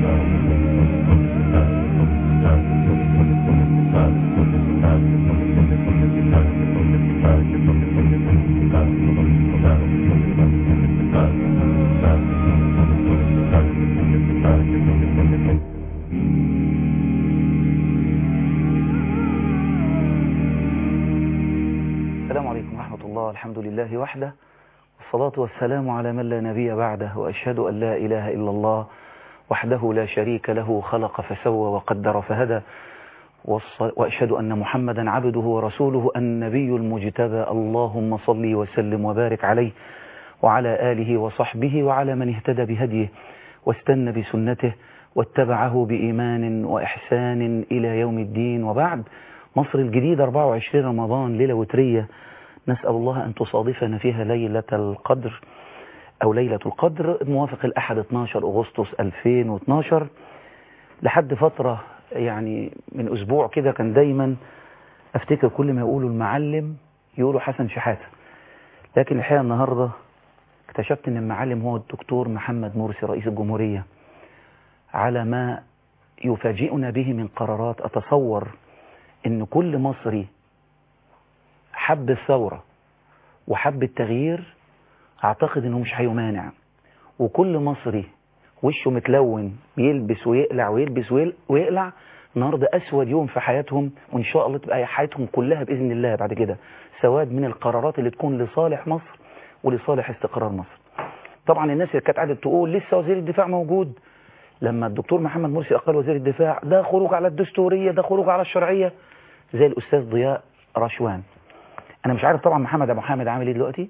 السلام عليكم ورحمة الله الحمد لله وحده والصلاة والسلام على من لا نبي بعده وأشهد أن لا إله إلا الله وحده لا شريك له خلق فسوى وقدر فهدى والص- وأشهد أن محمدا عبده ورسوله النبي المجتبى اللهم صل وسلم وبارك عليه وعلى آله وصحبه وعلى من اهتدى بهديه واستنى بسنته واتبعه بإيمان وإحسان إلى يوم الدين وبعد مصر الجديدة 24 رمضان ليلة وترية نسأل الله أن تصادفنا فيها ليلة القدر أو ليلة القدر موافق الأحد 12 أغسطس 2012 لحد فترة يعني من أسبوع كده كان دايما أفتكر كل ما يقولوا المعلم يقولوا حسن شحاتة لكن الحقيقة النهاردة اكتشفت أن المعلم هو الدكتور محمد مرسي رئيس الجمهورية على ما يفاجئنا به من قرارات أتصور أن كل مصري حب الثورة وحب التغيير أعتقد أنه مش هيمانع وكل مصري وشه متلون بيلبس ويقلع ويلبس ويل- ويقلع النهارده أسود يوم في حياتهم وإن شاء الله تبقى حياتهم كلها بإذن الله بعد كده سواد من القرارات اللي تكون لصالح مصر ولصالح استقرار مصر طبعا الناس اللي كانت قاعده تقول لسه وزير الدفاع موجود لما الدكتور محمد مرسي أقال وزير الدفاع ده خروج على الدستورية ده خروج على الشرعية زي الأستاذ ضياء رشوان أنا مش عارف طبعا محمد أبو حامد عامل إيه دلوقتي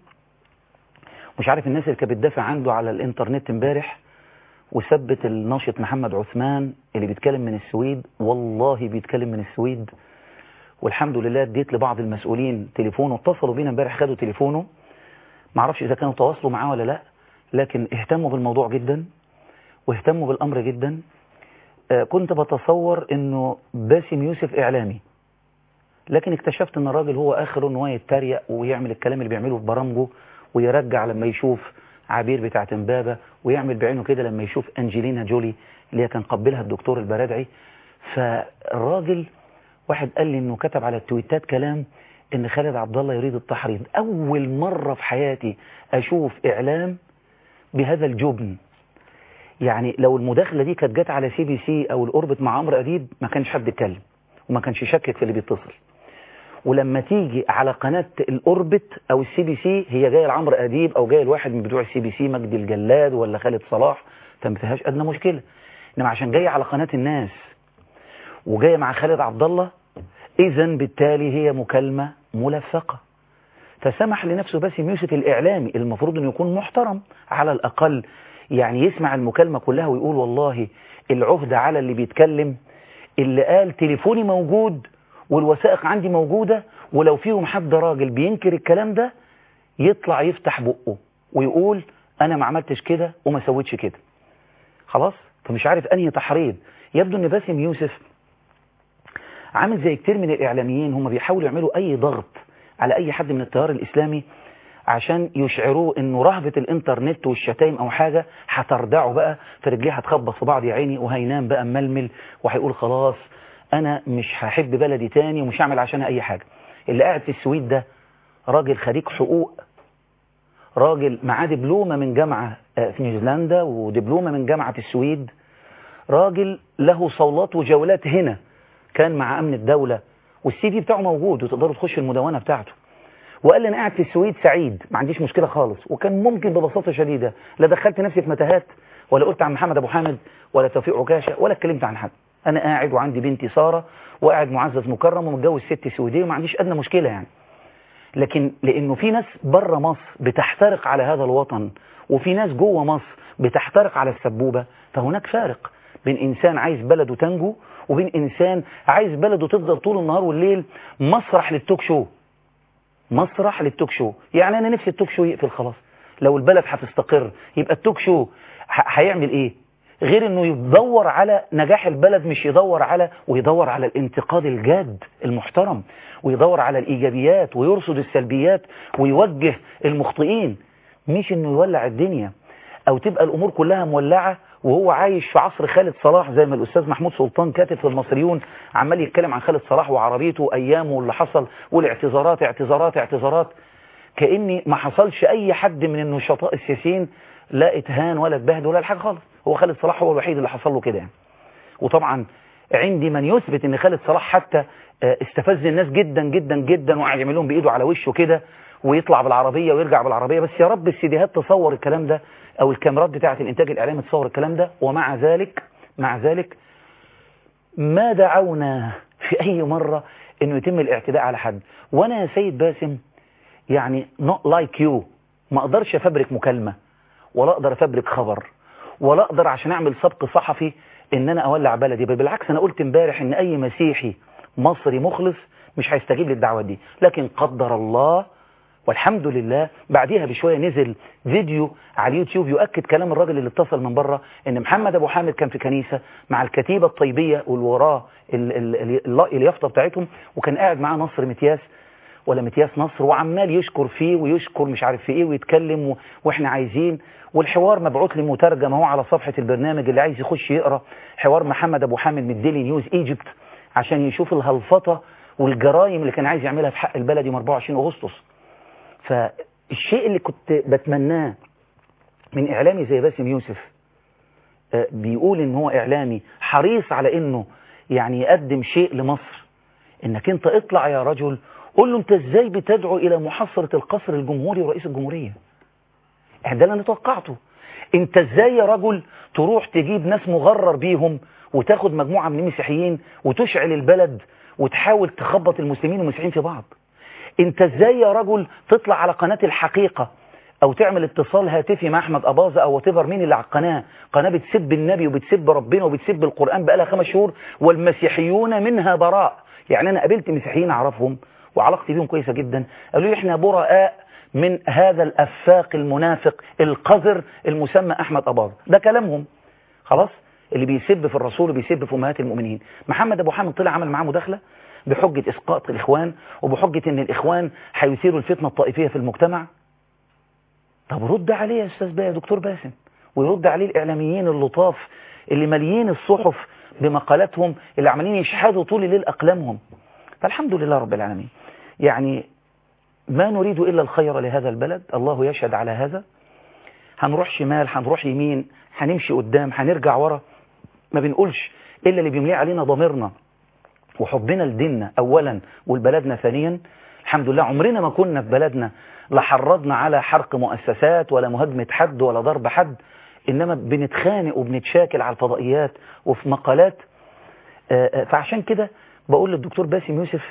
مش عارف الناس اللي كانت بتدافع عنده على الإنترنت امبارح وثبت الناشط محمد عثمان اللي بيتكلم من السويد والله بيتكلم من السويد والحمد لله اديت لبعض المسؤولين تليفونه اتصلوا بينا امبارح خدوا تليفونه ما اعرفش اذا كانوا تواصلوا معاه ولا لا لكن اهتموا بالموضوع جدا واهتموا بالامر جدا آه، كنت بتصور انه باسم يوسف اعلامي لكن اكتشفت ان الراجل هو اخره ان هو يتريق ويعمل الكلام اللي بيعمله في برامجه ويرجع لما يشوف عبير بتاعت امبابة ويعمل بعينه كده لما يشوف انجلينا جولي اللي هي كان قبلها الدكتور البرادعي فالراجل واحد قال لي انه كتب على التويتات كلام ان خالد عبد الله يريد التحريض اول مرة في حياتي اشوف اعلام بهذا الجبن يعني لو المداخلة دي كانت جت على سي بي سي او الاوربت مع عمرو اديب ما كانش حد اتكلم وما كانش يشكك في اللي بيتصل ولما تيجي على قناة الأوربت أو السي بي سي هي جاية لعمرو أديب أو جاية لواحد من بتوع السي بي سي مجدي الجلاد ولا خالد صلاح فما فيهاش أدنى مشكلة إنما عشان جاية على قناة الناس وجاية مع خالد عبد الله إذا بالتالي هي مكالمة ملفقة فسمح لنفسه باسم يوسف الإعلامي المفروض أنه يكون محترم على الأقل يعني يسمع المكالمة كلها ويقول والله العهدة على اللي بيتكلم اللي قال تليفوني موجود والوثائق عندي موجودة ولو فيهم حد راجل بينكر الكلام ده يطلع يفتح بقه ويقول أنا ما عملتش كده وما سويتش كده خلاص فمش عارف أنهي تحريض يبدو أن باسم يوسف عامل زي كتير من الإعلاميين هم بيحاولوا يعملوا أي ضغط على أي حد من التيار الإسلامي عشان يشعروه انه رهبة الانترنت والشتايم او حاجة هتردعه بقى فرجليه هتخبط في بعض يا عيني وهينام بقى ململ وهيقول خلاص انا مش هحب بلدي تاني ومش هعمل عشانها اي حاجة اللي قاعد في السويد ده راجل خريج حقوق راجل معاه دبلومة من جامعة آه، في نيوزيلندا ودبلومة من جامعة السويد راجل له صولات وجولات هنا كان مع امن الدولة والسي في بتاعه موجود وتقدروا تخشوا المدونة بتاعته وقال لي انا قاعد في السويد سعيد ما عنديش مشكله خالص وكان ممكن ببساطه شديده لا دخلت نفسي في متاهات ولا قلت عن محمد ابو حامد ولا توفيق عكاشه ولا اتكلمت عن حد انا قاعد وعندي بنتي ساره وقاعد معزز مكرم ومتجوز ست سويديه وما عنديش ادنى مشكله يعني لكن لانه في ناس بره مصر بتحترق على هذا الوطن وفي ناس جوه مصر بتحترق على السبوبه فهناك فارق بين انسان عايز بلده تنجو وبين انسان عايز بلده تفضل طول النهار والليل مسرح للتوك شو مسرح للتوك شو يعني انا نفسي التوك شو يقفل خلاص لو البلد هتستقر يبقى التوك شو ه- هيعمل ايه غير انه يدور على نجاح البلد مش يدور على ويدور على الانتقاد الجاد المحترم ويدور على الايجابيات ويرصد السلبيات ويوجه المخطئين مش انه يولع الدنيا او تبقى الامور كلها مولعة وهو عايش في عصر خالد صلاح زي ما الأستاذ محمود سلطان كاتب في المصريون عمال يتكلم عن خالد صلاح وعربيته أيامه واللي حصل والاعتذارات اعتذارات اعتذارات كأني ما حصلش أي حد من النشطاء السياسيين لا اتهان ولا اتبهد ولا الحاجة خالص هو خالد صلاح هو الوحيد اللي حصل له كده يعني وطبعا عندي من يثبت ان خالد صلاح حتى استفز الناس جدا جدا جدا وقاعد يعمل لهم بايده على وشه كده ويطلع بالعربية ويرجع بالعربية بس يا رب السيديهات تصور الكلام ده او الكاميرات بتاعة الانتاج الاعلامي تصور الكلام ده ومع ذلك مع ذلك ما دعونا في اي مرة انه يتم الاعتداء على حد وانا يا سيد باسم يعني not like you ما اقدرش افبرك مكالمة ولا اقدر افبرك خبر ولا اقدر عشان اعمل سبق صحفي ان انا اولع بلدي بل بالعكس انا قلت امبارح ان اي مسيحي مصري مخلص مش هيستجيب للدعوة دي لكن قدر الله والحمد لله بعديها بشوية نزل فيديو على اليوتيوب يؤكد كلام الراجل اللي اتصل من بره ان محمد ابو حامد كان في كنيسة مع الكتيبة الطيبية والوراه اليافطة بتاعتهم وكان قاعد معاه نصر متياس ولا متياس نصر وعمال يشكر فيه ويشكر مش عارف في ايه ويتكلم و... واحنا عايزين والحوار مبعوث لي مترجم اهو على صفحة البرنامج اللي عايز يخش يقرا حوار محمد ابو حامد من الديلي نيوز ايجيبت عشان يشوف الهلفطة والجرائم اللي كان عايز يعملها في حق البلد يوم 24 اغسطس فالشيء اللي كنت بتمناه من اعلامي زي باسم يوسف بيقول ان هو اعلامي حريص على انه يعني يقدم شيء لمصر انك انت اطلع يا رجل قول له انت ازاي بتدعو الى محاصرة القصر الجمهوري ورئيس الجمهورية ده اللي انا توقعته انت ازاي يا رجل تروح تجيب ناس مغرر بيهم وتاخد مجموعة من المسيحيين وتشعل البلد وتحاول تخبط المسلمين والمسيحيين في بعض انت ازاي يا رجل تطلع على قناة الحقيقة او تعمل اتصال هاتفي مع احمد اباظة او وتفر مين اللي على القناة قناة بتسب النبي وبتسب ربنا وبتسب القرآن بقالها خمس شهور والمسيحيون منها براء يعني انا قابلت مسيحيين اعرفهم وعلاقتي بيهم كويسة جدا قالوا لي احنا براء من هذا الافاق المنافق القذر المسمى احمد اباظة ده كلامهم خلاص اللي بيسب في الرسول وبيسب في امهات المؤمنين محمد ابو حامد طلع عمل معاه مداخله بحجة اسقاط الاخوان وبحجة ان الاخوان هيثيروا الفتنة الطائفية في المجتمع طب رد عليه يا استاذ بقى يا دكتور باسم ويرد عليه الاعلاميين اللطاف اللي ماليين الصحف بمقالاتهم اللي عمالين يشحذوا طول الليل اقلامهم فالحمد لله رب العالمين يعني ما نريد الا الخير لهذا البلد الله يشهد على هذا هنروح شمال هنروح يمين هنمشي قدام هنرجع ورا ما بنقولش إلا اللي بيملي علينا ضميرنا وحبنا لديننا أولا والبلدنا ثانيا الحمد لله عمرنا ما كنا في بلدنا لا حرضنا على حرق مؤسسات ولا مهاجمة حد ولا ضرب حد إنما بنتخانق وبنتشاكل على الفضائيات وفي مقالات فعشان كده بقول للدكتور باسم يوسف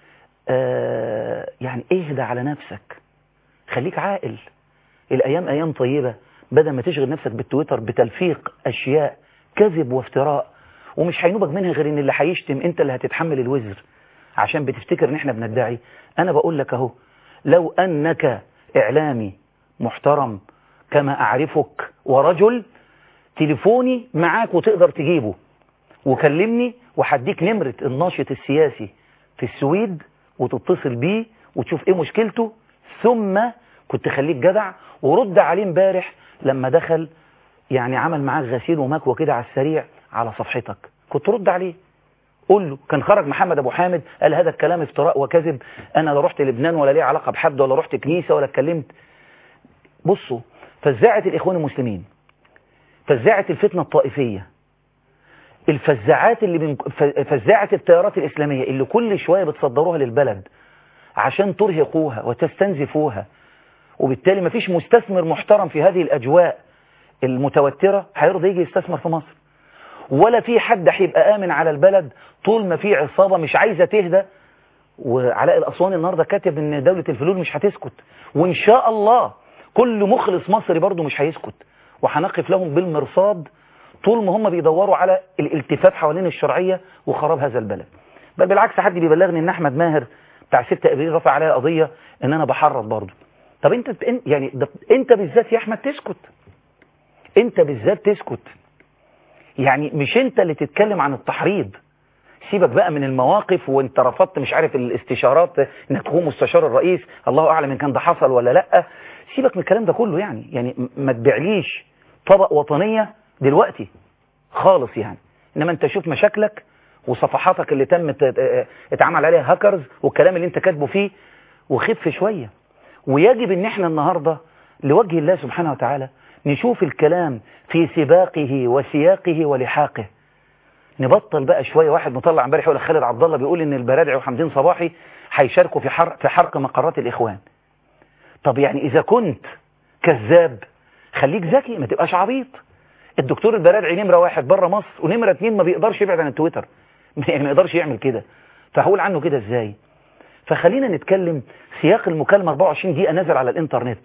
يعني اهدى على نفسك خليك عاقل الأيام أيام طيبة بدل ما تشغل نفسك بالتويتر بتلفيق أشياء كذب وافتراء ومش هينوبك منها غير ان اللي هيشتم انت اللي هتتحمل الوزر عشان بتفتكر ان احنا بندعي انا بقول لك اهو لو انك اعلامي محترم كما اعرفك ورجل تليفوني معاك وتقدر تجيبه وكلمني وهديك نمرة الناشط السياسي في السويد وتتصل بيه وتشوف ايه مشكلته ثم كنت خليك جدع ورد عليه امبارح لما دخل يعني عمل معاك غسيل ومكوى كده على السريع على صفحتك كنت رد عليه قول له كان خرج محمد ابو حامد قال هذا الكلام افتراء وكذب انا لا رحت لبنان ولا ليه علاقه بحد ولا رحت كنيسه ولا اتكلمت بصوا فزاعه الاخوان المسلمين فزاعه الفتنه الطائفيه الفزاعات اللي من فزاعه التيارات الاسلاميه اللي كل شويه بتصدروها للبلد عشان ترهقوها وتستنزفوها وبالتالي مفيش مستثمر محترم في هذه الاجواء المتوترة هيرضى يجي يستثمر في مصر ولا في حد هيبقى آمن على البلد طول ما في عصابة مش عايزة تهدى وعلاء الأسواني النهاردة كاتب ان دولة الفلول مش هتسكت وإن شاء الله كل مخلص مصري برضه مش هيسكت وهنقف لهم بالمرصاد طول ما هم بيدوروا على الالتفاف حوالين الشرعية وخراب هذا البلد بل بالعكس حد بيبلغني ان احمد ماهر بتاع 6 ابريل رفع عليا قضية ان انا بحرض برضه طب انت يعني انت بالذات يا احمد تسكت انت بالذات تسكت يعني مش انت اللي تتكلم عن التحريض سيبك بقى من المواقف وانت رفضت مش عارف الاستشارات انك تكون مستشار الرئيس الله اعلم ان كان ده حصل ولا لا سيبك من الكلام ده كله يعني يعني ما تبيعليش طبق وطنية دلوقتي خالص يعني انما انت شوف مشاكلك وصفحاتك اللي تم اتعمل عليها هاكرز والكلام اللي انت كاتبه فيه وخف شوية ويجب ان احنا النهاردة لوجه الله سبحانه وتعالى نشوف الكلام في سباقه وسياقه ولحاقه نبطل بقى شوية واحد مطلع امبارح يقول خالد عبد الله بيقول ان البرادعي وحمدين صباحي هيشاركوا في حرق في حرق مقرات الاخوان طب يعني اذا كنت كذاب خليك ذكي ما تبقاش عبيط الدكتور البرادعي نمرة واحد بره مصر ونمرة اتنين ما بيقدرش يبعد عن التويتر يعني ما يقدرش يعمل كده فهقول عنه كده ازاي فخلينا نتكلم سياق المكالمة 24 دقيقة نزل على الانترنت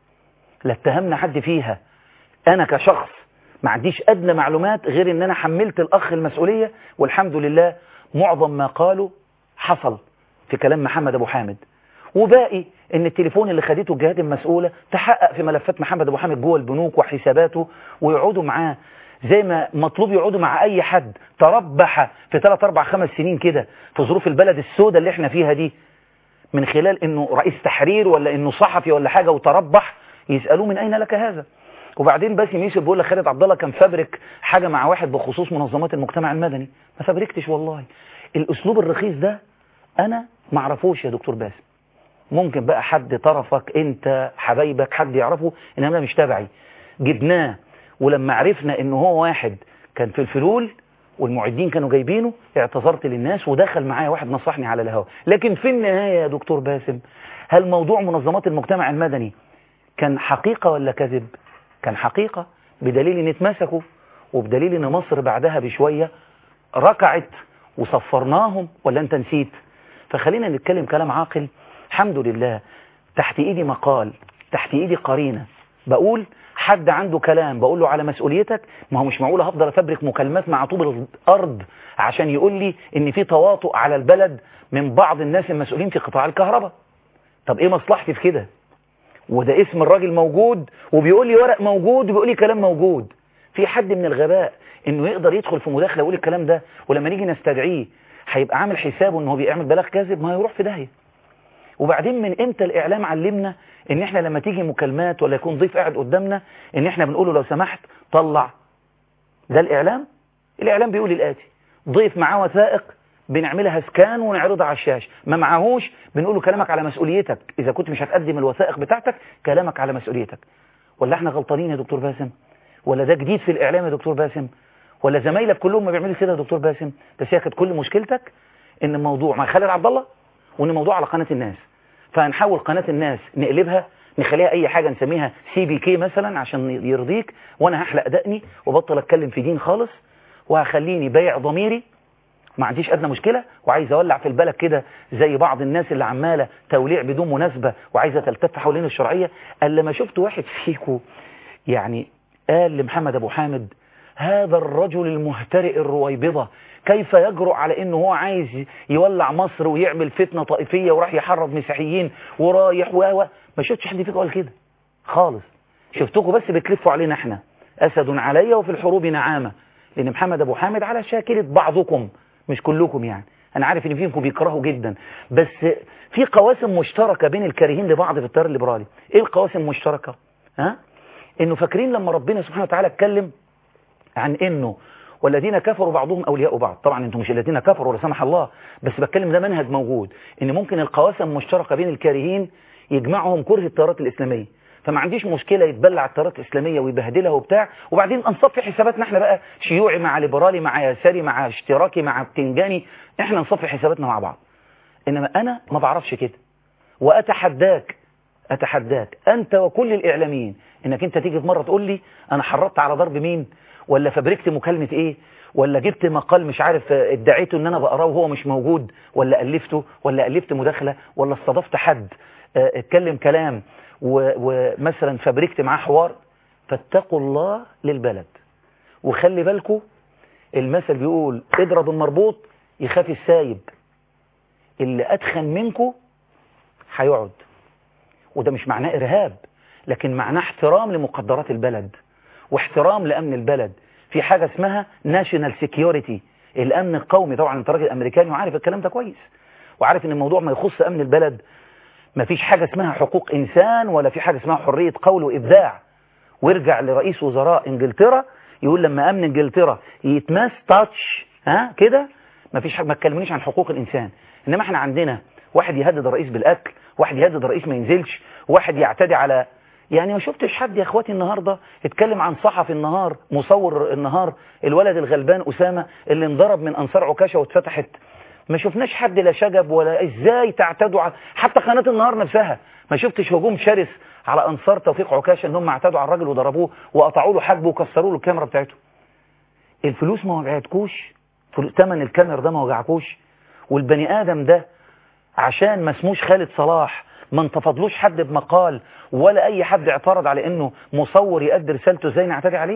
لا اتهمنا حد فيها انا كشخص ما عنديش ادنى معلومات غير ان انا حملت الاخ المسؤولية والحمد لله معظم ما قالوا حصل في كلام محمد ابو حامد وباقي ان التليفون اللي خدته الجهات المسؤولة تحقق في ملفات محمد ابو حامد جوه البنوك وحساباته ويقعدوا معاه زي ما مطلوب يقعدوا مع اي حد تربح في 3 4 5 سنين كده في ظروف البلد السوداء اللي احنا فيها دي من خلال انه رئيس تحرير ولا انه صحفي ولا حاجة وتربح يسألوه من اين لك هذا وبعدين باسم يوسف بيقول لك خالد عبد الله كان فابرك حاجة مع واحد بخصوص منظمات المجتمع المدني ما فابركتش والله الاسلوب الرخيص ده انا ما اعرفوش يا دكتور باسم ممكن بقى حد طرفك انت حبايبك حد يعرفه انما مش تبعي جبناه ولما عرفنا ان هو واحد كان في الفلول والمعدين كانوا جايبينه اعتذرت للناس ودخل معايا واحد نصحني على الهواء لكن في النهاية يا دكتور باسم هل موضوع منظمات المجتمع المدني كان حقيقة ولا كذب كان حقيقة بدليل ان اتمسكوا وبدليل ان مصر بعدها بشوية ركعت وصفرناهم ولا انت نسيت فخلينا نتكلم كلام عاقل الحمد لله تحت ايدي مقال تحت ايدي قرينة بقول حد عنده كلام بقول له على مسؤوليتك ما هو مش معقول هفضل افبرك مكالمات مع طوب الارض عشان يقول لي ان في تواطؤ على البلد من بعض الناس المسؤولين في قطاع الكهرباء طب ايه مصلحتي في كده وده اسم الراجل موجود وبيقول لي ورق موجود وبيقول لي كلام موجود في حد من الغباء انه يقدر يدخل في مداخله ويقول الكلام ده ولما نيجي نستدعيه هيبقى عامل حسابه ان هو بيعمل بلاغ كاذب ما هيروح في داهيه وبعدين من امتى الاعلام علمنا ان احنا لما تيجي مكالمات ولا يكون ضيف قاعد قدامنا ان احنا بنقول له لو سمحت طلع ده الاعلام الاعلام بيقول الاتي ضيف معاه وثائق بنعملها سكان ونعرضها على الشاشه ما معاهوش بنقول له كلامك على مسؤوليتك اذا كنت مش هتقدم الوثائق بتاعتك كلامك على مسؤوليتك ولا احنا غلطانين يا دكتور باسم ولا ده جديد في الاعلام يا دكتور باسم ولا زمايلك كلهم ما بيعملوا كده يا دكتور باسم ده سياكت كل مشكلتك ان الموضوع مع خالد عبد الله وان الموضوع على قناه الناس فهنحول قناة الناس نقلبها نخليها اي حاجة نسميها سي بي كي مثلا عشان يرضيك وانا هحلق دقني وبطل اتكلم في دين خالص وهخليني بايع ضميري ما عنديش ادنى مشكلة وعايز اولع في البلد كده زي بعض الناس اللي عمالة توليع بدون مناسبة وعايزة تلتف حوالين الشرعية قال لما شفت واحد فيكو يعني قال لمحمد ابو حامد هذا الرجل المهترئ الرويبضة كيف يجرؤ على انه هو عايز يولع مصر ويعمل فتنة طائفية وراح يحرض مسيحيين ورايح و ما شفتش حد فيكم قال كده خالص شفتكم بس بتلفوا علينا احنا اسد علي وفي الحروب نعامة لان محمد ابو حامد على شاكلة بعضكم مش كلكم يعني انا عارف ان فيكم بيكرهوا جدا بس في قواسم مشتركة بين الكارهين لبعض في التيار الليبرالي ايه القواسم المشتركة ها انه فاكرين لما ربنا سبحانه وتعالى اتكلم عن انه والذين كفروا بعضهم أولياء بعض طبعا انتم مش الذين كفروا ولا سمح الله بس بتكلم ده منهج موجود ان ممكن القواسم المشتركة بين الكارهين يجمعهم كره التيارات الإسلامية فما عنديش مشكلة يتبلع التيارات الإسلامية ويبهدلها وبتاع وبعدين نصفي حساباتنا احنا بقى شيوعي مع ليبرالي مع يساري مع اشتراكي مع بتنجاني احنا نصفي حساباتنا مع بعض انما انا ما بعرفش كده واتحداك اتحداك انت وكل الاعلاميين انك انت تيجي في مرة تقول لي انا حرضت على ضرب مين ولا فبركت مكالمة ايه ولا جبت مقال مش عارف ادعيته ان انا بقراه وهو مش موجود ولا ألفته ولا ألفت مداخلة ولا استضفت حد اتكلم كلام ومثلا فبركت معاه حوار فاتقوا الله للبلد وخلي بالكم المثل بيقول اضرب المربوط يخاف السايب اللي اتخن منكم هيقعد وده مش معناه ارهاب لكن معناه احترام لمقدرات البلد واحترام لأمن البلد في حاجة اسمها ناشونال سيكيورتي الأمن القومي طبعا انت راجل أمريكاني وعارف الكلام ده كويس وعارف ان الموضوع ما يخص أمن البلد ما فيش حاجة اسمها حقوق إنسان ولا في حاجة اسمها حرية قول وإبداع وارجع لرئيس وزراء إنجلترا يقول لما امن انجلترا يتماس تاتش ها كده ما فيش حاجه ما تكلمنيش عن حقوق الانسان انما احنا عندنا واحد يهدد الرئيس بالاكل واحد يهدد الرئيس ما ينزلش واحد يعتدي على يعني ما شفتش حد يا اخواتي النهارده اتكلم عن صحفي النهار مصور النهار الولد الغلبان اسامه اللي انضرب من انصار عكاشه واتفتحت ما شفناش حد لا شجب ولا ازاي تعتدوا على حتى قناه النهار نفسها ما شفتش هجوم شرس على انصار توفيق عكاشه ان هم اعتدوا على الراجل وضربوه وقطعوا له حاجبه وكسروا له الكاميرا بتاعته الفلوس ما وجعتكوش ثمن الكاميرا ده ما وجعكوش والبني ادم ده عشان ما اسموش خالد صلاح ما انتفضلوش حد بمقال ولا اي حد اعترض على انه مصور يؤدي رسالته ازاي نعتدي عليه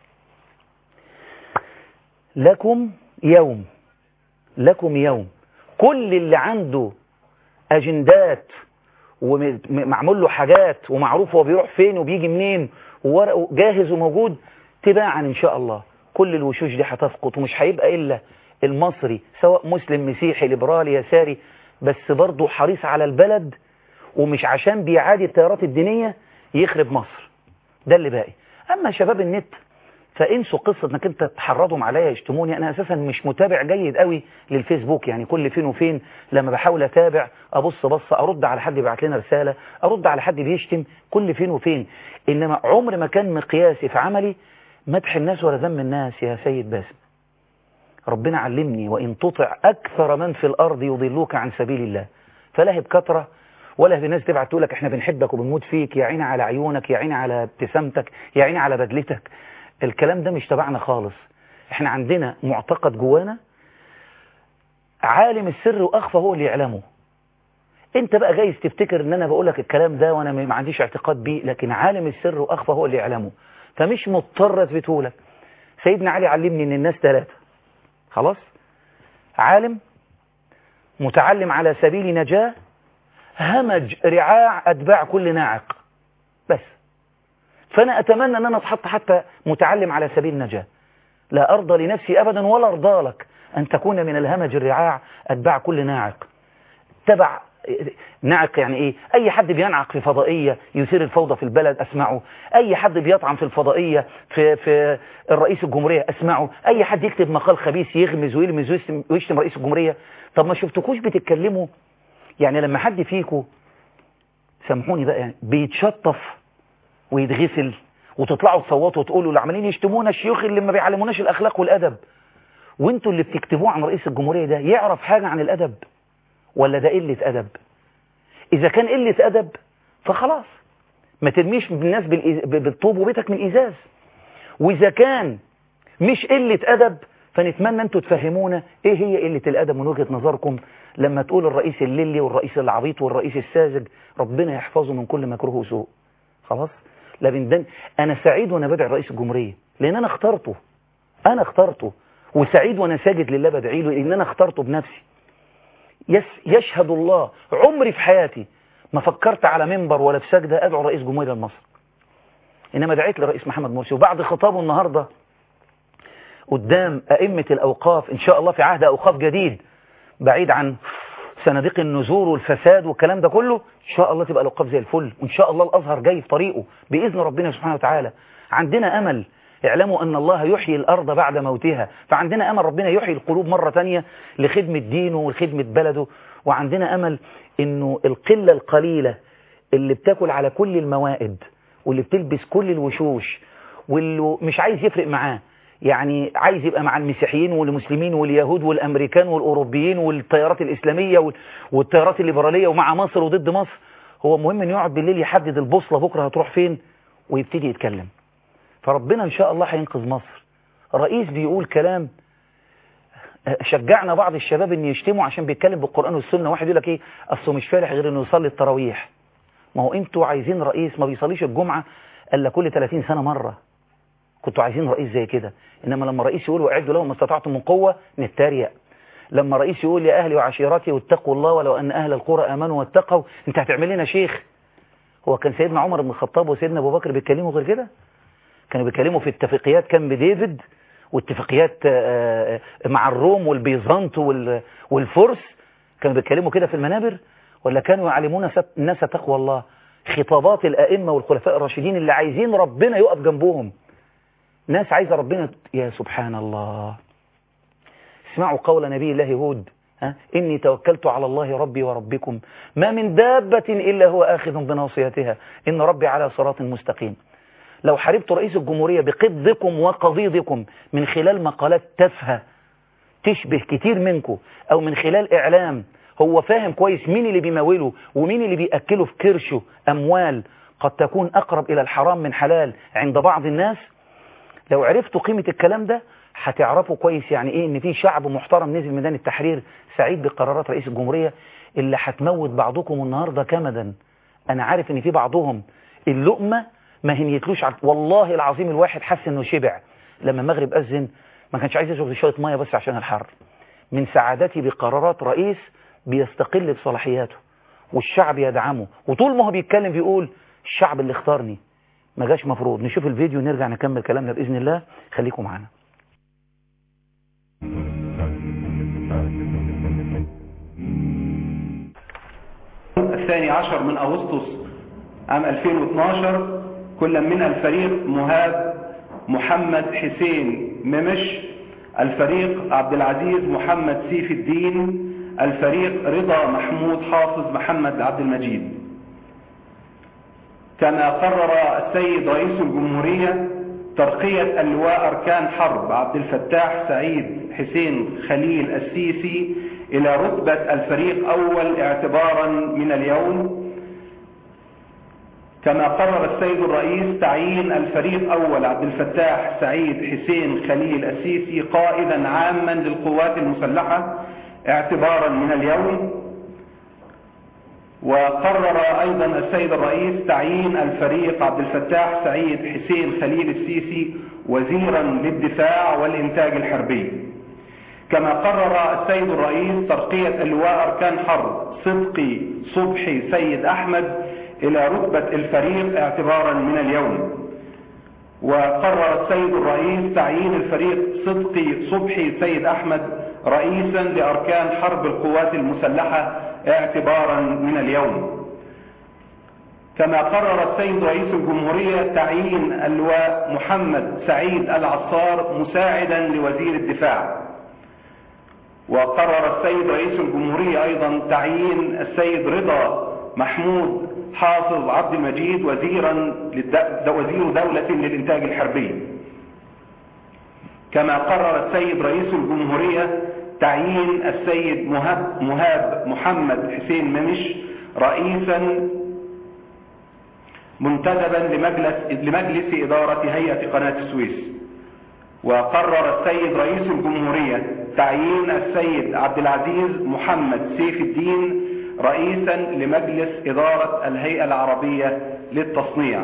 لكم يوم لكم يوم كل اللي عنده اجندات ومعمول له حاجات ومعروف هو بيروح فين وبيجي منين وورقه جاهز وموجود تباعا ان شاء الله كل الوشوش دي هتسقط ومش هيبقى الا المصري سواء مسلم مسيحي ليبرالي يساري بس برضه حريص على البلد ومش عشان بيعادي التيارات الدينية يخرب مصر ده اللي باقي اما شباب النت فانسوا قصة انك انت تحرضهم عليا يشتموني انا اساسا مش متابع جيد قوي للفيسبوك يعني كل فين وفين لما بحاول اتابع ابص بص ارد على حد يبعت لنا رسالة ارد على حد بيشتم كل فين وفين انما عمر ما كان مقياسي في عملي مدح الناس ولا ذم الناس يا سيد باسم ربنا علمني وإن تطع أكثر من في الأرض يضلوك عن سبيل الله فلا هي بكثرة ولا في ناس تبعت تقول لك احنا بنحبك وبنموت فيك يا عيني على عيونك يا عيني على ابتسامتك يا عيني على بدلتك الكلام ده مش تبعنا خالص احنا عندنا معتقد جوانا عالم السر واخفى هو اللي يعلمه انت بقى جايز تفتكر ان انا بقول لك الكلام ده وانا ما عنديش اعتقاد بيه لكن عالم السر واخفى هو اللي يعلمه فمش مضطر اثبته لك سيدنا علي علمني ان الناس ثلاثه خلاص عالم متعلم على سبيل نجاه همج رعاع اتباع كل ناعق بس فانا اتمنى ان انا اتحط حتى متعلم على سبيل نجاه لا ارضى لنفسي ابدا ولا ارضى لك ان تكون من الهمج الرعاع اتباع كل ناعق تبع نعق يعني ايه اي حد بينعق في فضائية يثير الفوضى في البلد اسمعه اي حد بيطعن في الفضائية في, في الرئيس الجمهورية اسمعه اي حد يكتب مقال خبيث يغمز ويلمز ويشتم, ويشتم رئيس الجمهورية طب ما شفتكوش بتتكلموا يعني لما حد فيكم سامحوني بقى يعني بيتشطف ويتغسل وتطلعوا تصوتوا وتقولوا اللي عمالين يشتمونا الشيوخ اللي ما بيعلموناش الاخلاق والادب وانتوا اللي بتكتبوه عن رئيس الجمهورية ده يعرف حاجة عن الادب ولا ده قلة أدب إذا كان قلة أدب فخلاص ما ترميش الناس بالطوب وبيتك من إزاز وإذا كان مش قلة أدب فنتمنى أنتوا تفهمونا إيه هي قلة الأدب من وجهة نظركم لما تقول الرئيس الليلي والرئيس العبيط والرئيس الساذج ربنا يحفظه من كل مكروه وسوء خلاص لكن ده أنا سعيد وأنا بدعي رئيس الجمهورية لأن أنا اخترته أنا اخترته وسعيد وأنا ساجد لله بدعي له لأن أنا اخترته بنفسي يشهد الله عمري في حياتي ما فكرت على منبر ولا في سجدة أدعو رئيس جمهورية مصر إنما دعيت لرئيس محمد مرسي وبعد خطابه النهاردة قدام أئمة الأوقاف إن شاء الله في عهد أوقاف جديد بعيد عن صناديق النزور والفساد والكلام ده كله إن شاء الله تبقى الأوقاف زي الفل وإن شاء الله الأزهر جاي في طريقه بإذن ربنا سبحانه وتعالى عندنا أمل اعلموا أن الله يحيي الأرض بعد موتها فعندنا أمل ربنا يحيي القلوب مرة تانية لخدمة دينه وخدمة بلده وعندنا أمل أنه القلة القليلة اللي بتاكل على كل الموائد واللي بتلبس كل الوشوش واللي مش عايز يفرق معاه يعني عايز يبقى مع المسيحيين والمسلمين واليهود والأمريكان والأوروبيين والتيارات الإسلامية والتيارات الليبرالية ومع مصر وضد مصر هو مهم أن يقعد بالليل يحدد البوصلة بكرة هتروح فين ويبتدي يتكلم فربنا إن شاء الله هينقذ مصر رئيس بيقول كلام شجعنا بعض الشباب ان يشتموا عشان بيتكلم بالقرآن والسنة واحد يقول لك ايه اصله مش فالح غير انه يصلي التراويح ما هو انتوا عايزين رئيس ما بيصليش الجمعة الا كل 30 سنة مرة كنتوا عايزين رئيس زي كده انما لما رئيس يقول واعدوا لهم ما استطعتم من قوة نتريق لما رئيس يقول يا اهلي وعشيرتي واتقوا الله ولو ان اهل القرى امنوا واتقوا انت هتعمل لنا شيخ هو كان سيدنا عمر بن الخطاب وسيدنا ابو بكر بيتكلموا غير كده كانوا بيتكلموا في اتفاقيات كامب ديفيد واتفاقيات مع الروم والبيزنط والفرس كانوا بيتكلموا كده في المنابر ولا كانوا يعلمون الناس تقوى الله خطابات الأئمة والخلفاء الراشدين اللي عايزين ربنا يقف جنبهم ناس عايزة ربنا يا سبحان الله اسمعوا قول نبي الله هود ها؟ إني توكلت على الله ربي وربكم ما من دابة إلا هو آخذ بناصيتها إن ربي على صراط مستقيم لو حاربت رئيس الجمهورية بقضكم وقضيضكم من خلال مقالات تافهة تشبه كتير منكم أو من خلال إعلام هو فاهم كويس مين اللي بيموله ومين اللي بيأكله في كرشه أموال قد تكون أقرب إلى الحرام من حلال عند بعض الناس لو عرفتوا قيمة الكلام ده هتعرفوا كويس يعني ايه ان في شعب محترم نزل ميدان التحرير سعيد بقرارات رئيس الجمهورية اللي هتموت بعضكم النهاردة كمدا انا عارف ان في بعضهم اللقمة ما هنيتلوش عارف. والله العظيم الواحد حس انه شبع لما المغرب اذن ما كانش عايز يشرب شويه ميه بس عشان الحر من سعادتي بقرارات رئيس بيستقل بصلاحياته والشعب يدعمه وطول ما هو بيتكلم بيقول الشعب اللي اختارني ما جاش مفروض نشوف الفيديو ونرجع نكمل كلامنا بإذن الله خليكم معانا الثاني عشر من أغسطس عام 2012 كل من الفريق مهاب محمد حسين ممش الفريق عبد العزيز محمد سيف الدين الفريق رضا محمود حافظ محمد عبد المجيد كما قرر السيد رئيس الجمهورية ترقية اللواء أركان حرب عبد الفتاح سعيد حسين خليل السيسي إلى رتبة الفريق أول اعتبارا من اليوم كما قرر السيد الرئيس تعيين الفريق أول عبد الفتاح سعيد حسين خليل السيسي قائدا عاما للقوات المسلحة اعتبارا من اليوم وقرر أيضا السيد الرئيس تعيين الفريق عبد الفتاح سعيد حسين خليل السيسي وزيرا للدفاع والإنتاج الحربي كما قرر السيد الرئيس ترقية اللواء أركان حرب صدقي صبحي سيد أحمد إلى رتبة الفريق اعتبارا من اليوم وقرر السيد الرئيس تعيين الفريق صدقي صبحي سيد أحمد رئيسا لأركان حرب القوات المسلحة اعتبارا من اليوم كما قرر السيد رئيس الجمهورية تعيين اللواء محمد سعيد العصار مساعدا لوزير الدفاع وقرر السيد رئيس الجمهورية أيضا تعيين السيد رضا محمود حافظ عبد المجيد وزيرا وزير دولة للإنتاج الحربي كما قرر السيد رئيس الجمهورية تعيين السيد مهاب, مهاب محمد حسين ممش رئيسا منتدبا لمجلس, لمجلس إدارة هيئة قناة السويس وقرر السيد رئيس الجمهورية تعيين السيد عبد العزيز محمد سيف الدين رئيسا لمجلس إدارة الهيئة العربية للتصنيع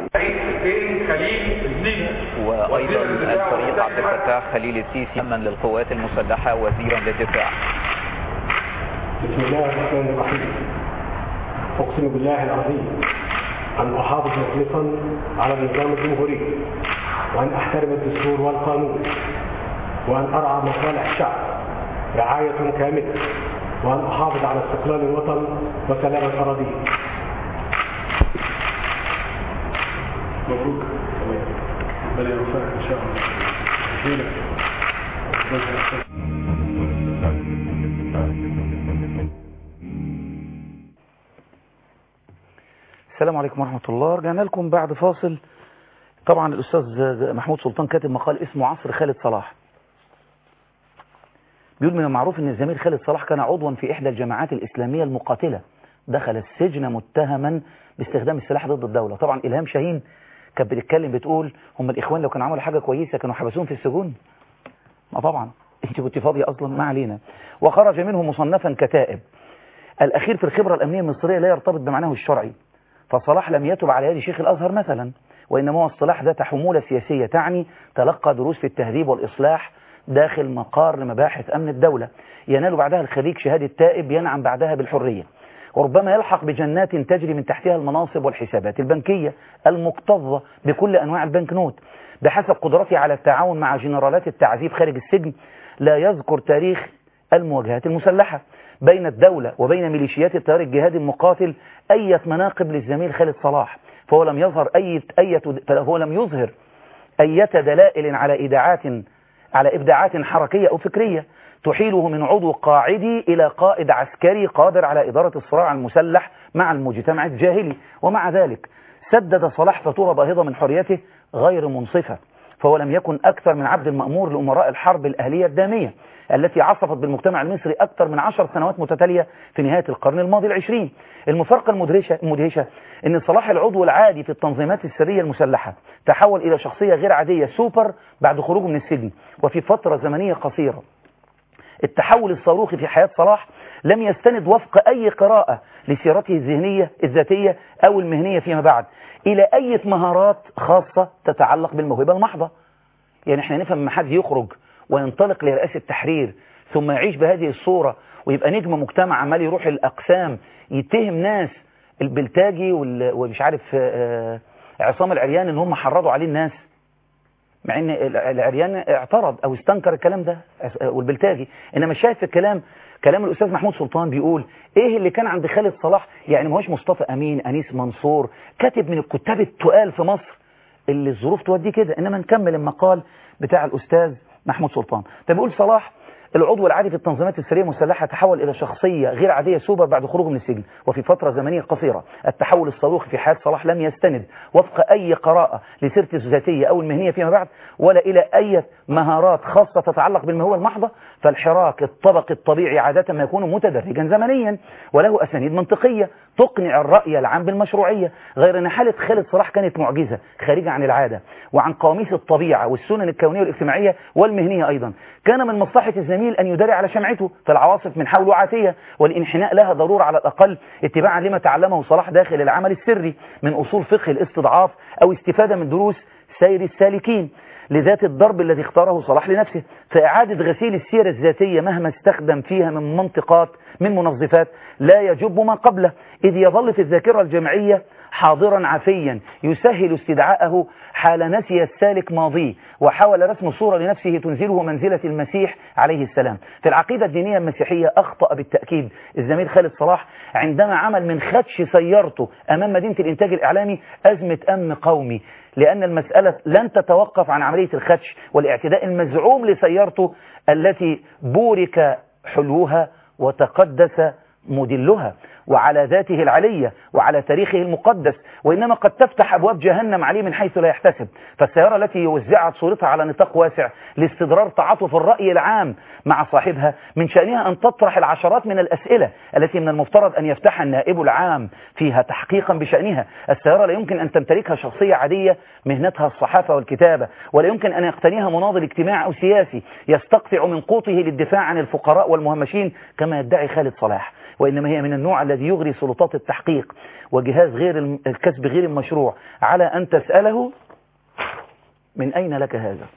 وأيضا الفريق عبد الفتاح خليل السيسي من للقوات المسلحة وزيرا للدفاع بسم الله الرحمن الرحيم أقسم بالله العظيم أن أحافظ مخلصا على النظام الجمهوري وأن أحترم الدستور والقانون وأن أرعى مصالح الشعب رعاية كاملة وأن أحافظ على استقلال الوطن وسلامة أراضيه مبروك بل يوفقك إن شاء الله السلام عليكم ورحمة الله رجعنا لكم بعد فاصل طبعا الأستاذ محمود سلطان كاتب مقال اسمه عصر خالد صلاح بيقول من المعروف ان الزميل خالد صلاح كان عضوا في احدى الجماعات الاسلامية المقاتلة دخل السجن متهما باستخدام السلاح ضد الدولة طبعا الهام شاهين كانت بتتكلم بتقول هم الاخوان لو كانوا عملوا حاجة كويسة كانوا حبسوهم في السجون ما طبعا انت كنت فاضية اصلا ما علينا وخرج منه مصنفا كتائب الاخير في الخبرة الامنية المصرية لا يرتبط بمعناه الشرعي فصلاح لم يتب على يد شيخ الازهر مثلا وانما هو اصطلاح ذات حمولة سياسية تعني تلقى دروس في التهذيب والاصلاح داخل مقار لمباحث أمن الدولة ينال بعدها الخليج شهادة تائب ينعم بعدها بالحرية وربما يلحق بجنات تجري من تحتها المناصب والحسابات البنكية المكتظة بكل أنواع البنك نوت بحسب قدرته على التعاون مع جنرالات التعذيب خارج السجن لا يذكر تاريخ المواجهات المسلحة بين الدولة وبين ميليشيات التيار الجهادي المقاتل أية مناقب للزميل خالد صلاح فهو لم يظهر أي أي فهو لم يظهر أية دلائل على إيداعات على إبداعات حركية أو فكرية تحيله من عضو قاعدي إلى قائد عسكري قادر على إدارة الصراع المسلح مع المجتمع الجاهلي ومع ذلك سدد صلاح فاتورة باهظة من حريته غير منصفة فهو لم يكن أكثر من عبد المأمور لأمراء الحرب الأهلية الدامية التي عصفت بالمجتمع المصري أكثر من عشر سنوات متتالية في نهاية القرن الماضي العشرين المفارقة المدهشة, المدهشة أن صلاح العضو العادي في التنظيمات السرية المسلحة تحول إلى شخصية غير عادية سوبر بعد خروجه من السجن وفي فترة زمنية قصيرة التحول الصاروخي في حياة صلاح لم يستند وفق أي قراءة لسيرته الذهنية الذاتية أو المهنية فيما بعد إلى أي مهارات خاصة تتعلق بالموهبة المحضة يعني احنا نفهم لما حد يخرج وينطلق لرئاسة التحرير ثم يعيش بهذه الصورة ويبقى نجم مجتمع عمال يروح الأقسام يتهم ناس البلتاجي وال- ومش عارف آه، عصام العريان ان هم حرضوا عليه الناس مع ان العريان اعترض او استنكر الكلام ده والبلتاجي انما شايف في الكلام كلام الاستاذ محمود سلطان بيقول ايه اللي كان عند خالد صلاح يعني ما هوش مصطفى امين انيس منصور كاتب من الكتاب التقال في مصر اللي الظروف توديه كده انما نكمل المقال بتاع الاستاذ محمود سلطان فبيقول صلاح العضو العادي في التنظيمات السرية المسلحة تحول إلى شخصية غير عادية سوبر بعد خروجه من السجن وفي فترة زمنية قصيرة التحول الصاروخي في حياة صلاح لم يستند وفق أي قراءة لسيرته الذاتية أو المهنية فيما بعد ولا إلى أي مهارات خاصة تتعلق بالمهوة المحضة فالحراك الطبقي الطبيعي عادة ما يكون متدرجا زمنيا وله أسانيد منطقية تقنع الرأي العام بالمشروعية غير أن حالة خالد صلاح كانت معجزة خارجة عن العادة وعن قواميس الطبيعة والسنن الكونية والاجتماعية والمهنية أيضا كان من مصلحة الزميل أن يداري على شمعته فالعواصف من حوله عاتية والانحناء لها ضرورة على الأقل اتباعا لما تعلمه صلاح داخل العمل السري من أصول فقه الاستضعاف أو استفادة من دروس سير السالكين لذات الضرب الذي اختاره صلاح لنفسه فإعادة غسيل السيرة الذاتية مهما استخدم فيها من منطقات من منظفات لا يجب ما قبله إذ يظل في الذاكرة الجمعية حاضرا عفيا يسهل استدعاءه حال نسي السالك ماضيه وحاول رسم صورة لنفسه تنزله منزلة المسيح عليه السلام في العقيدة الدينية المسيحية أخطأ بالتأكيد الزميل خالد صلاح عندما عمل من خدش سيارته أمام مدينة الإنتاج الإعلامي أزمة أمن قومي لأن المسألة لن تتوقف عن عملية الخدش والاعتداء المزعوم لسيارته التي بورك حلوها وتقدس مدلها وعلى ذاته العلية وعلى تاريخه المقدس وإنما قد تفتح أبواب جهنم عليه من حيث لا يحتسب فالسيارة التي وزعت صورتها على نطاق واسع لاستدرار تعاطف الرأي العام مع صاحبها من شأنها أن تطرح العشرات من الأسئلة التي من المفترض أن يفتحها النائب العام فيها تحقيقا بشأنها السيارة لا يمكن أن تمتلكها شخصية عادية مهنتها الصحافة والكتابة ولا يمكن أن يقتنيها مناضل اجتماعي أو سياسي يستقطع من قوته للدفاع عن الفقراء والمهمشين كما يدعي خالد صلاح وإنما هي من النوع الذي يغري سلطات التحقيق وجهاز غير الم- الكسب غير المشروع على أن تسأله من أين لك هذا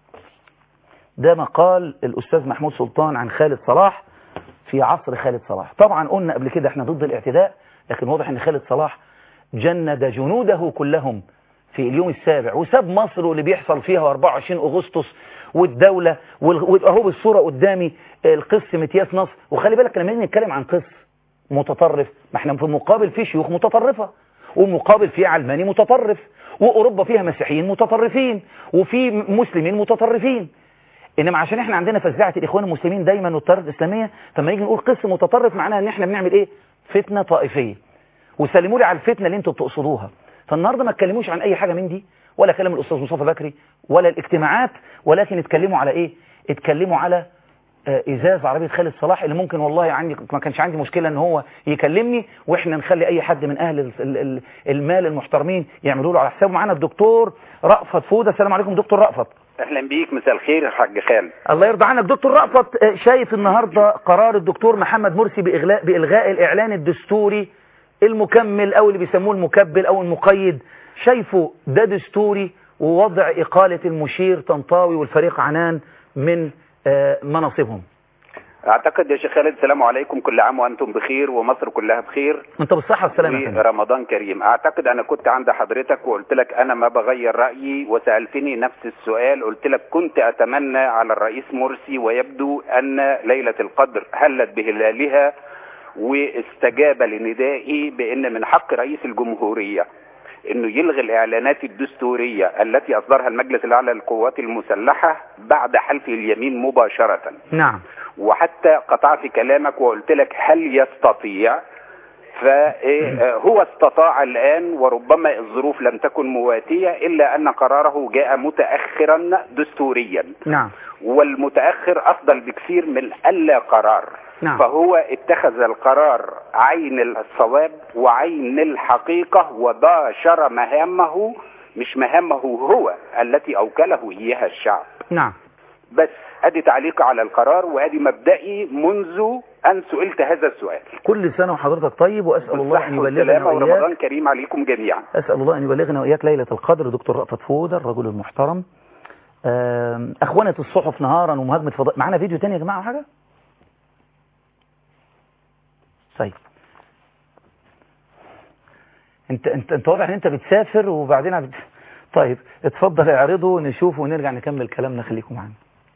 ده مقال الأستاذ محمود سلطان عن خالد صلاح في عصر خالد صلاح طبعا قلنا قبل كده احنا ضد الاعتداء لكن واضح ان خالد صلاح جند جنوده كلهم في اليوم السابع وساب مصر واللي بيحصل فيها 24 أغسطس والدولة وال- واهو بالصورة قدامي القس متياس نصر وخلي بالك لما نيجي نتكلم عن قس متطرف ما احنا في المقابل في شيوخ متطرفة ومقابل في علماني متطرف وأوروبا فيها مسيحيين متطرفين وفي مسلمين متطرفين انما عشان احنا عندنا فزاعه الاخوان المسلمين دايما والتيارات الاسلاميه فما نيجي نقول قس متطرف معناها ان احنا بنعمل ايه فتنه طائفيه وسلموا لي على الفتنه اللي انتوا بتقصدوها فالنهارده ما اتكلموش عن اي حاجه من دي ولا كلام الاستاذ مصطفى بكري ولا الاجتماعات ولكن اتكلموا على ايه اتكلموا على آه، ازاز عربيه خالد صلاح اللي ممكن والله عندي ما كانش عندي مشكله ان هو يكلمني واحنا نخلي اي حد من اهل ال- ال- ال- المال المحترمين يعملوا له على حسابه معانا الدكتور رأفت فوده السلام عليكم دكتور رأفت اهلا بيك مساء الخير يا حاج خالد الله يرضى عنك دكتور رأفت آه، شايف النهاردة قرار الدكتور محمد مرسي بإغلاء بإلغاء الإعلان الدستوري المكمل أو اللي بيسموه المكبل أو المقيد شايفه ده دستوري ووضع إقالة المشير طنطاوي والفريق عنان من آه، مناصبهم اعتقد يا شيخ خالد السلام عليكم كل عام وانتم بخير ومصر كلها بخير انت بالصحة والسلامة يا فندم. ورمضان كريم اعتقد انا كنت عند حضرتك وقلت لك انا ما بغير رايي وسالتني نفس السؤال قلت لك كنت اتمنى على الرئيس مرسي ويبدو ان ليله القدر هلت بهلالها واستجاب لندائي بان من حق رئيس الجمهوريه انه يلغي الاعلانات الدستوريه التي اصدرها المجلس الاعلى للقوات المسلحه بعد حلف اليمين مباشره نعم وحتى قطعت كلامك وقلت لك هل يستطيع فهو استطاع الآن وربما الظروف لم تكن مواتية إلا أن قراره جاء متأخرا دستوريا نعم والمتأخر أفضل بكثير من ألا قرار نعم. فهو اتخذ القرار عين الصواب وعين الحقيقة وباشر مهامه مش مهامه هو التي أوكله إياها الشعب نعم بس ادي تعليق على القرار وادي مبدئي منذ ان سئلت هذا السؤال كل سنة وحضرتك طيب وأسأل الله أن بالصحة يبلغنا والسلامة ورمضان وإياك كريم عليكم جميعا أسأل الله أن يبلغنا وإياك ليلة القدر دكتور رأفت فودة الرجل المحترم آم، أخوانة الصحف نهارا ومهاجمة فضاء معانا فيديو تاني يا جماعة أو حاجة طيب انت انت انت واضح ان انت بتسافر وبعدين عبد... طيب اتفضل اعرضه نشوفه ونرجع نكمل كلامنا خليكم معانا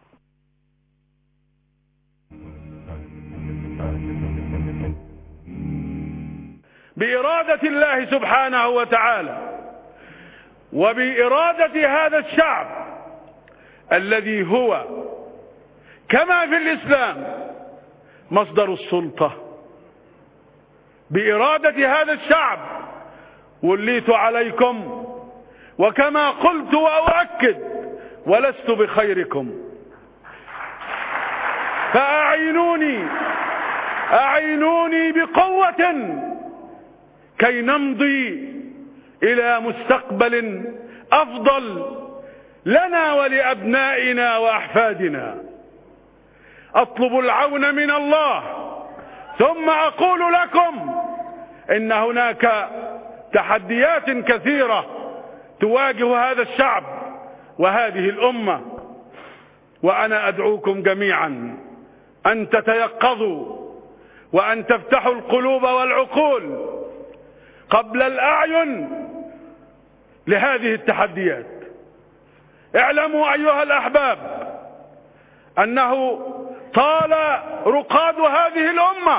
بإرادة الله سبحانه وتعالى وبإرادة هذا الشعب الذي هو كما في الإسلام مصدر السلطة بإرادة هذا الشعب وليت عليكم وكما قلت وأؤكد ولست بخيركم فأعينوني أعينوني بقوة كي نمضي إلى مستقبل أفضل لنا ولأبنائنا وأحفادنا أطلب العون من الله ثم أقول لكم إن هناك تحديات كثيرة تواجه هذا الشعب وهذه الأمة وأنا أدعوكم جميعا أن تتيقظوا وأن تفتحوا القلوب والعقول قبل الأعين لهذه التحديات اعلموا أيها الأحباب أنه طال رقاد هذه الأمة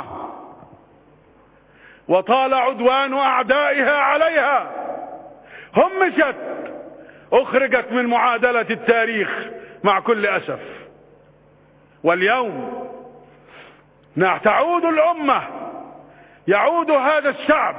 وطال عدوان أعدائها عليها همشت أخرجت من معادلة التاريخ مع كل أسف واليوم تعود الأمة يعود هذا الشعب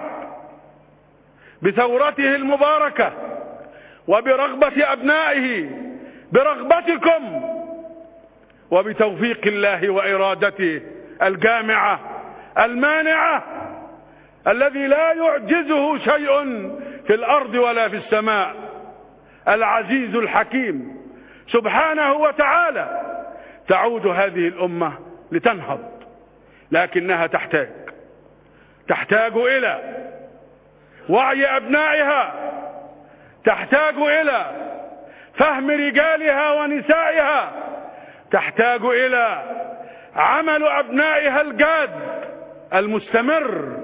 بثورته المباركة وبرغبة أبنائه برغبتكم وبتوفيق الله وإرادته الجامعة المانعة الذي لا يعجزه شيء في الأرض ولا في السماء العزيز الحكيم سبحانه وتعالى تعود هذه الأمة لتنهض لكنها تحتاج تحتاج إلى وعي أبنائها تحتاج إلى فهم رجالها ونسائها تحتاج إلى عمل أبنائها الجاد المستمر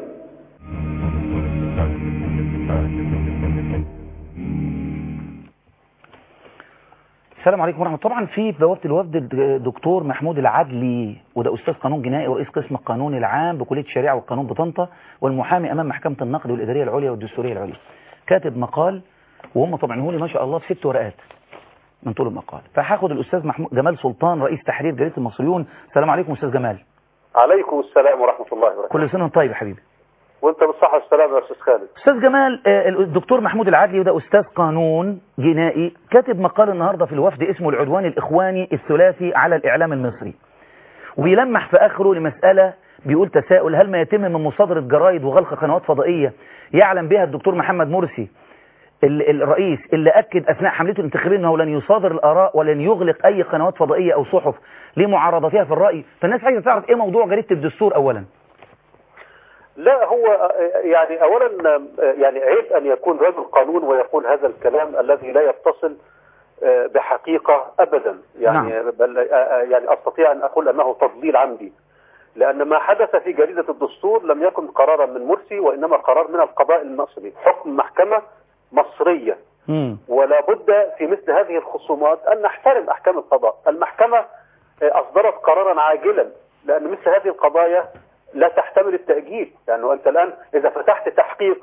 السلام عليكم ورحمة الله طبعا في بوابة الوفد الدكتور محمود العدلي وده أستاذ قانون جنائي ورئيس قسم القانون العام بكلية الشريعة والقانون بطنطا والمحامي أمام محكمة النقد والإدارية العليا والدستورية العليا كاتب مقال وهم طبعا لي ما شاء الله في ست ورقات من طول المقال فهاخد الأستاذ محمود جمال سلطان رئيس تحرير جريدة المصريون السلام عليكم أستاذ جمال عليكم السلام ورحمة الله وبركاته كل سنة وانت طيب يا حبيبي وانت بالصحة والسلامة يا أستاذ خالد أستاذ جمال آه، الدكتور محمود العدلي وده أستاذ قانون جنائي كاتب مقال النهاردة في الوفد اسمه العدوان الإخواني الثلاثي على الإعلام المصري وبيلمح في آخره لمسألة بيقول تساؤل هل ما يتم من مصادرة جرايد وغلق قنوات فضائية يعلم بها الدكتور محمد مرسي ال- الرئيس اللي أكد أثناء حملته الانتخابية أنه لن يصادر الآراء ولن يغلق أي قنوات فضائية أو صحف لمعارضتها في الرأي فالناس عايزة تعرف إيه موضوع جريدة الدستور أولا لا هو آه، يعني أولا آه، يعني عيب أن يكون رجل قانون ويقول هذا الكلام الذي لا يتصل آه، بحقيقة أبدا يعني بل آه، آه، يعني أستطيع أن أقول أنه تضليل عمدي لأن ما حدث في جريدة الدستور لم يكن قرارا من مرسي وإنما قرار من القضاء المصري حكم محكمة مصرية مم. ولا بد في مثل هذه الخصومات أن نحترم أحكام القضاء المحكمة آه، أصدرت قرارا عاجلا لأن مثل هذه القضايا لا تحتمل التأجيل يعني أنت الآن إذا فتحت تحقيق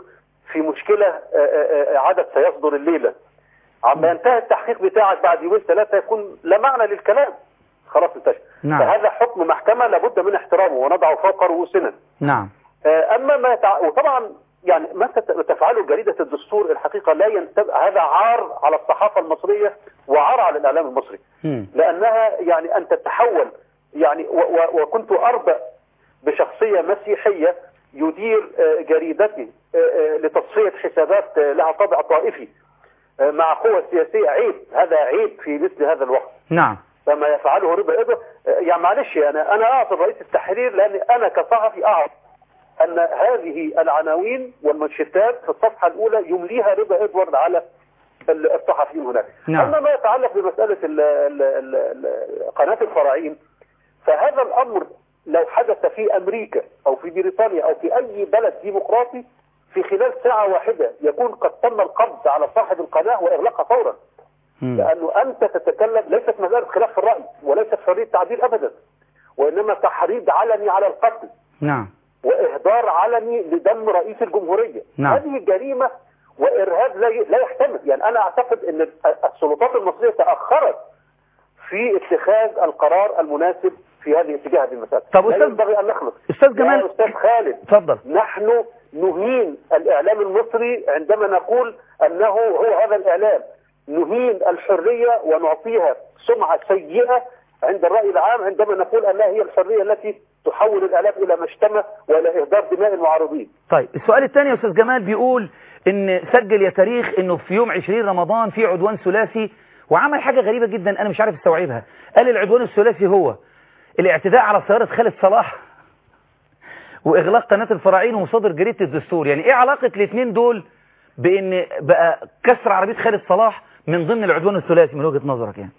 في مشكلة آه، آه، آه، عدد سيصدر الليلة عما ينتهي التحقيق بتاعك بعد يومين ثلاثة يكون لا معنى للكلام خلاص انتهى نعم. فهذا حكم محكمة لابد من احترامه ونضعه فوق رؤوسنا نعم آه، اما ما تع... وطبعا يعني ما تت- تفعله جريدة الدستور الحقيقة لا ينتبه هذا عار على الصحافة المصرية وعار على الإعلام المصري مم. لأنها يعني أن تتحول يعني و... و... وكنت أربأ بشخصية مسيحية يدير آه، جريدته آه، آه، لتصفية حسابات آه، لها طابع طائفي آه، مع قوة سياسية عيب هذا عيب في مثل هذا الوقت نعم فما يفعله رضا إبر يعني معلش انا انا اعطي رئيس التحرير لان انا كصحفي اعرف ان هذه العناوين والمنشطات في الصفحه الاولى يمليها رضا ادوارد على ال- الصحفيين هناك نعم. اما ما يتعلق بمساله ال ال ال ال قناه الفراعين فهذا الامر لو حدث في امريكا او في بريطانيا او في اي بلد ديمقراطي في خلال ساعه واحده يكون قد تم القبض على صاحب القناه واغلاقها فورا مم. لأنه أنت تتكلم ليست مسألة خلاف في الرأي وليست حرية تعبير أبدا وإنما تحريض علني على القتل نعم وإهدار علني لدم رئيس الجمهورية نعم. هذه جريمة وإرهاب لا ي- لا يحتمل يعني أنا أعتقد أن السلطات المصرية تأخرت في اتخاذ القرار المناسب في هذه اتجاه هذه المسألة طب لا أستاذ- ينبغي أن نخلص أستاذ جمال- يا أستاذ خالد اتفضل نحن نهين الإعلام المصري عندما نقول أنه هو هذا الإعلام نهين الحرية ونعطيها سمعة سيئة عند الرأي العام عندما نقول أنها هي الحرية التي تحول الإعلام إلى مشتمة وإلى إهدار دماء المعارضين طيب السؤال الثاني يا استاذ جمال بيقول ان سجل يا تاريخ انه في يوم 20 رمضان في عدوان ثلاثي وعمل حاجة غريبة جدا انا مش عارف استوعبها قال العدوان الثلاثي هو الاعتداء على سيارة خالد صلاح واغلاق قناة الفراعين ومصادر جريدة الدستور يعني ايه علاقة الاثنين دول بان بقى كسر عربية خالد صلاح من ضمن العدوان الثلاثي من وجهة نظرك يعني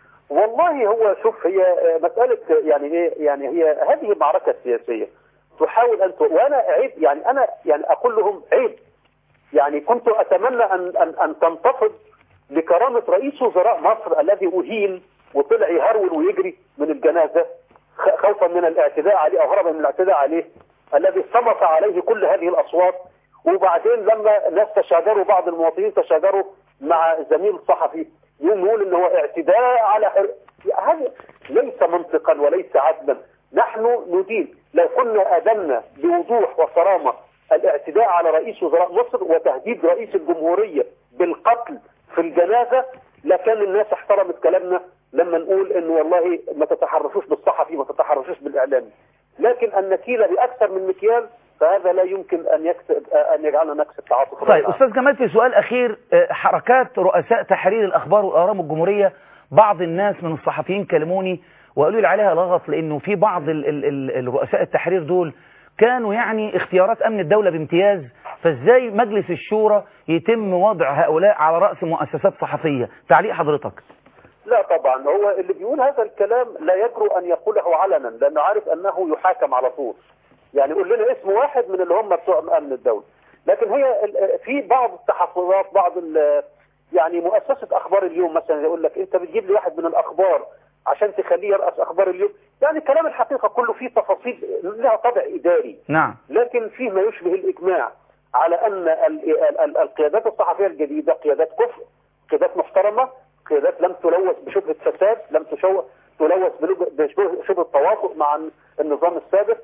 والله هو شوف هي آه، مسألة يعني ايه يعني هي هذه معركة سياسية تحاول ان ت... وانا عيب يعني انا يعني اقول لهم عيب يعني كنت اتمنى ان ان ان تنتفض لكرامة رئيس وزراء مصر الذي اهين وطلع يهرول ويجري من الجنازة خ- خوفا من الاعتداء عليه او هربا من الاعتداء عليه الذي صمت عليه كل هذه الاصوات وبعدين لما ناس تشاجروا بعض المواطنين تشاجروا مع زميل صحفي يقوم يقول ان هو اعتداء على حر... هذا ليس منطقا وليس عدلا نحن ندين لو كنا ادنا بوضوح وصرامه الاعتداء على رئيس وزراء مصر وتهديد رئيس الجمهوريه بالقتل في الجنازه لكان الناس احترمت كلامنا لما نقول ان والله ما تتحرشوش بالصحفي ما تتحرشوش بالاعلامي لكن ان نكيل باكثر من مكيال فهذا لا يمكن ان يكسب ان يجعلنا نكسب تعاطف الرأي طيب العام. أستاذ جمال في سؤال أخير آه، حركات رؤساء تحرير الأخبار والأهرام الجمهورية بعض الناس من الصحفيين كلموني وقالوا لي عليها لغط لأنه في بعض ال ال ال الرؤساء التحرير دول كانوا يعني اختيارات أمن الدولة بامتياز فازاي مجلس الشورى يتم وضع هؤلاء على رأس مؤسسات صحفية تعليق حضرتك لا طبعا هو اللي بيقول هذا الكلام لا يجرؤ ان يقوله علنا لانه عارف انه يحاكم على طول يعني يقول لنا اسم واحد من اللي هم بتوع امن الدوله لكن هي ال- في بعض التحفظات بعض ال- يعني مؤسسه اخبار اليوم مثلا يقول لك انت بتجيب لي واحد من الاخبار عشان تخليه يرأس اخبار اليوم يعني كلام الحقيقه كله فيه تفاصيل لها طابع اداري نعم لكن فيه ما يشبه الإجماع على أن ال- ال- ال- القيادات الصحفية الجديدة قيادات كفء قيادات محترمة قيادات لم تلوث بشبهة فساد لم تشو- تلوث بلب- بشبهة شبهة تواطؤ مع النظام السابق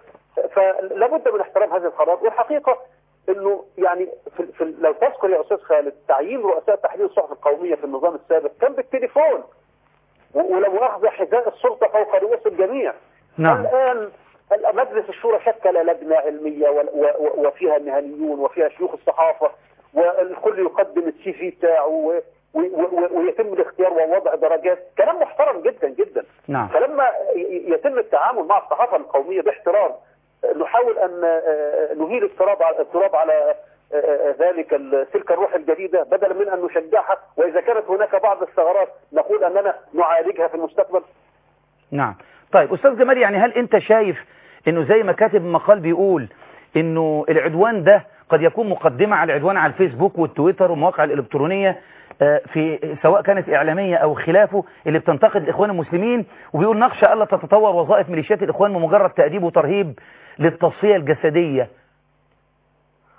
فلا بد من احترام هذه القرارات والحقيقة انه يعني في في لو تذكر يا استاذ خالد تعيين رؤساء تحرير الصحف القوميه في النظام السابق كان بالتليفون و- ولا مؤاخذه حذاء السلطه فوق رؤوس الجميع نعم الآن مجلس الشورى شكل لجنة علمية و- و- وفيها مهنيون وفيها شيوخ الصحافة والكل يقدم السي في بتاعه و- و- و- ويتم الاختيار ووضع درجات كلام محترم جدا جدا نعم فلما ي- يتم التعامل مع الصحافة القومية باحترام نحاول أن آه، نهيل التراب على التراب على آه، آه، ذلك ال- تلك الروح الجديدة بدلا من أن نشجعها وإذا كانت هناك بعض الثغرات نقول أننا نعالجها في المستقبل نعم طيب أستاذ جمال يعني هل أنت شايف أنه زي ما كاتب مقال بيقول أنه العدوان ده قد يكون مقدمة على العدوان على الفيسبوك والتويتر والمواقع الإلكترونية آه، في سواء كانت إعلامية أو خلافه اللي بتنتقد الإخوان المسلمين وبيقول نخشى ألا تتطور وظائف ميليشيات الإخوان بمجرد تأديب وترهيب للتصفية الجسدية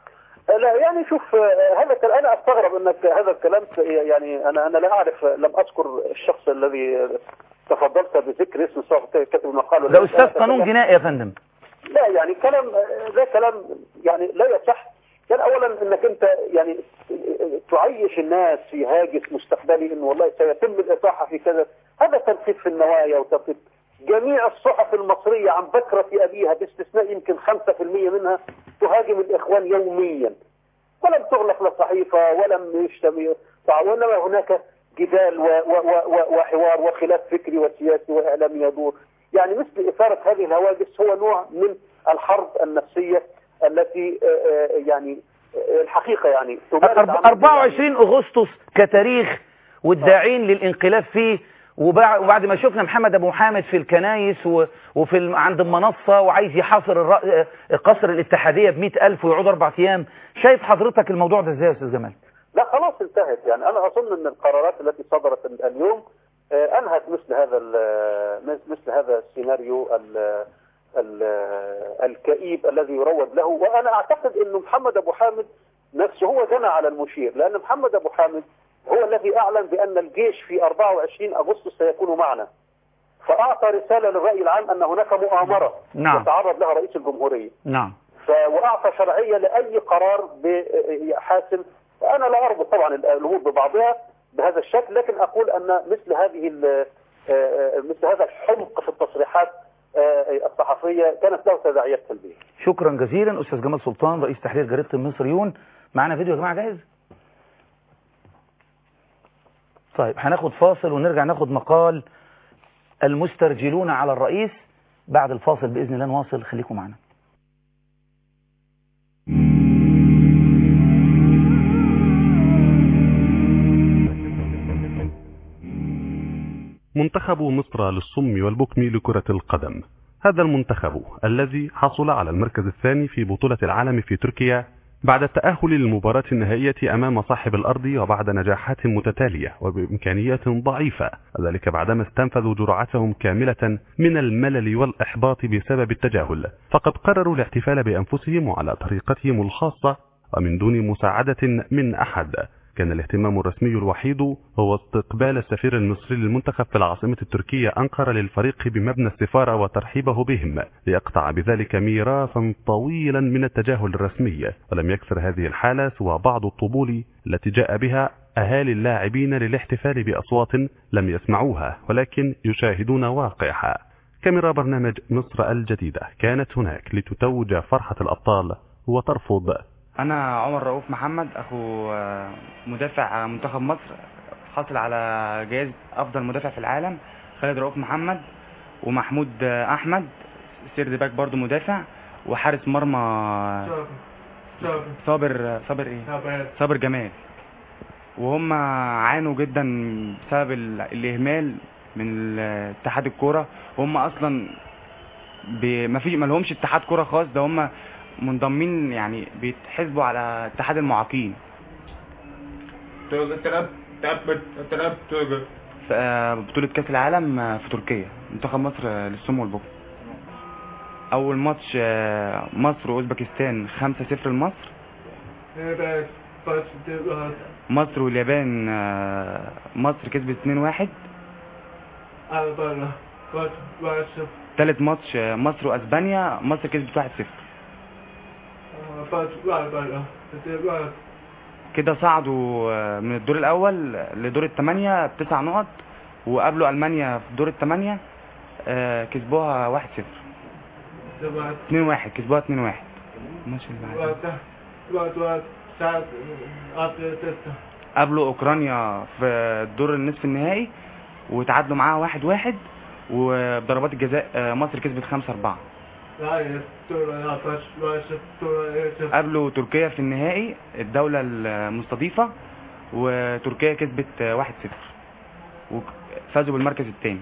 لا يعني شوف آه، هذا الكلام انا استغرب انك هذا الكلام ت- يعني انا انا لا اعرف لم اذكر الشخص الذي تفضلت بذكر اسم سواء كاتب المقال ولا ده استاذ قانون جنائي يا فندم لا يعني كلام ده كلام يعني لا يصح كان اولا انك انت يعني تعيش الناس في هاجس مستقبلي انه والله سيتم الاصاحه في كذا هذا تنفيذ في النوايا وتنفيذ جميع الصحف المصريه عن بكره ابيها باستثناء يمكن 5% منها تهاجم الاخوان يوميا ولم تغلق لا صحيفه ولم يشتم وانما هناك جدال و و و و وحوار وخلاف فكري وسياسي واعلامي يدور يعني مثل اثاره هذه الهواجس هو نوع من الحرب النفسيه التي آه، آه، يعني آه، الحقيقه يعني تمارس أرب- عمل- 24 أغسطس كتاريخ والداعين للانقلاب فيه وبع- وبعد ما شفنا محمد أبو حامد في الكنايس و- وفي الم- عند المنصة وعايز يحاصر الر- قصر الاتحادية بمئة ألف ويقعد أربع أيام شايف حضرتك الموضوع ده ازاي يا أستاذ جمال لا خلاص انتهت يعني انا اظن ان القرارات التي صدرت ال- اليوم آه، انهت مثل هذا ال- مثل هذا السيناريو ال- ال- الكئيب الذي يروج له وانا اعتقد انه محمد ابو حامد نفسه هو جنى على المشير لان محمد ابو حامد هو الذي اعلن بان الجيش في 24 اغسطس سيكون معنا فاعطى رساله للراي العام ان هناك مؤامره نعم. يتعرض لها رئيس الجمهوريه نعم ف- واعطى شرعيه لاي قرار ب- حاسم انا لا اربط طبعا الامور ببعضها بهذا الشكل لكن اقول ان مثل هذه ال- آه، مثل هذا الحمق في التصريحات آه، الصحفيه كانت له تداعيات سلبيه شكرا جزيلا أستاذ جمال سلطان رئيس تحرير جريدة المصريون معانا فيديو يا جماعة جاهز طيب هناخد فاصل ونرجع ناخد مقال المسترجلون على الرئيس بعد الفاصل بإذن الله نواصل خليكم معنا منتخب مصر للصم والبكم لكرة القدم هذا المنتخب الذي حصل على المركز الثاني في بطولة العالم في تركيا بعد التأهل للمباراة النهائية أمام صاحب الأرض وبعد نجاحات متتالية وبإمكانيات ضعيفة ذلك بعدما استنفذوا جرعتهم كاملة من الملل والإحباط بسبب التجاهل فقد قرروا الاحتفال بأنفسهم وعلى طريقتهم الخاصة ومن دون مساعدة من أحد كان الاهتمام الرسمي الوحيد هو استقبال السفير المصري للمنتخب في العاصمة التركية أنقرة للفريق بمبنى السفارة وترحيبه بهم ليقطع بذلك ميراثا طويلا من التجاهل الرسمي ولم يكسر هذه الحالة سوى بعض الطبول التي جاء بها أهالي اللاعبين للاحتفال بأصوات لم يسمعوها ولكن يشاهدون واقعها كاميرا برنامج مصر الجديدة كانت هناك لتتوج فرحة الأبطال وترفض انا عمر رؤوف محمد اخو آه، مدافع منتخب مصر حاصل على جائزة افضل مدافع في العالم خالد رؤوف محمد ومحمود آه، احمد سيرد باك برضو مدافع وحارس مرمى صابر صابر ايه صابر جمال وهم عانوا جدا بسبب ال- الاهمال من ال- اتحاد الكوره هم اصلا ب- ما في ما لهمش اتحاد كوره خاص ده هم منضمين يعني بيتحسبوا على اتحاد المعاقين في آه، بطولة كأس العالم آه، في تركيا منتخب مصر آه، للسم والبكم أول ماتش آه، مصر وأوزبكستان 5-0 لمصر مصر واليابان آه، مصر كسبت 2-1 تالت ماتش آه، مصر وأسبانيا مصر كسبت 1-0 كده صعدوا آه، من الدور الأول لدور الثمانية بتسع نقط وقابلوا ألمانيا في دور الثمانية آه، كسبوها 1-0 2-1 كسبوها 2-1 الماتش اللي بعده قابلوا اوكرانيا في دور النصف النهائي وتعادلوا معاها واحد واحد وبضربات الجزاء آه، مصر كسبت خمسة أربعة قابلوا تركيا في النهائي الدولة المستضيفة وتركيا كسبت آه، واحد صفر وفازوا بالمركز الثاني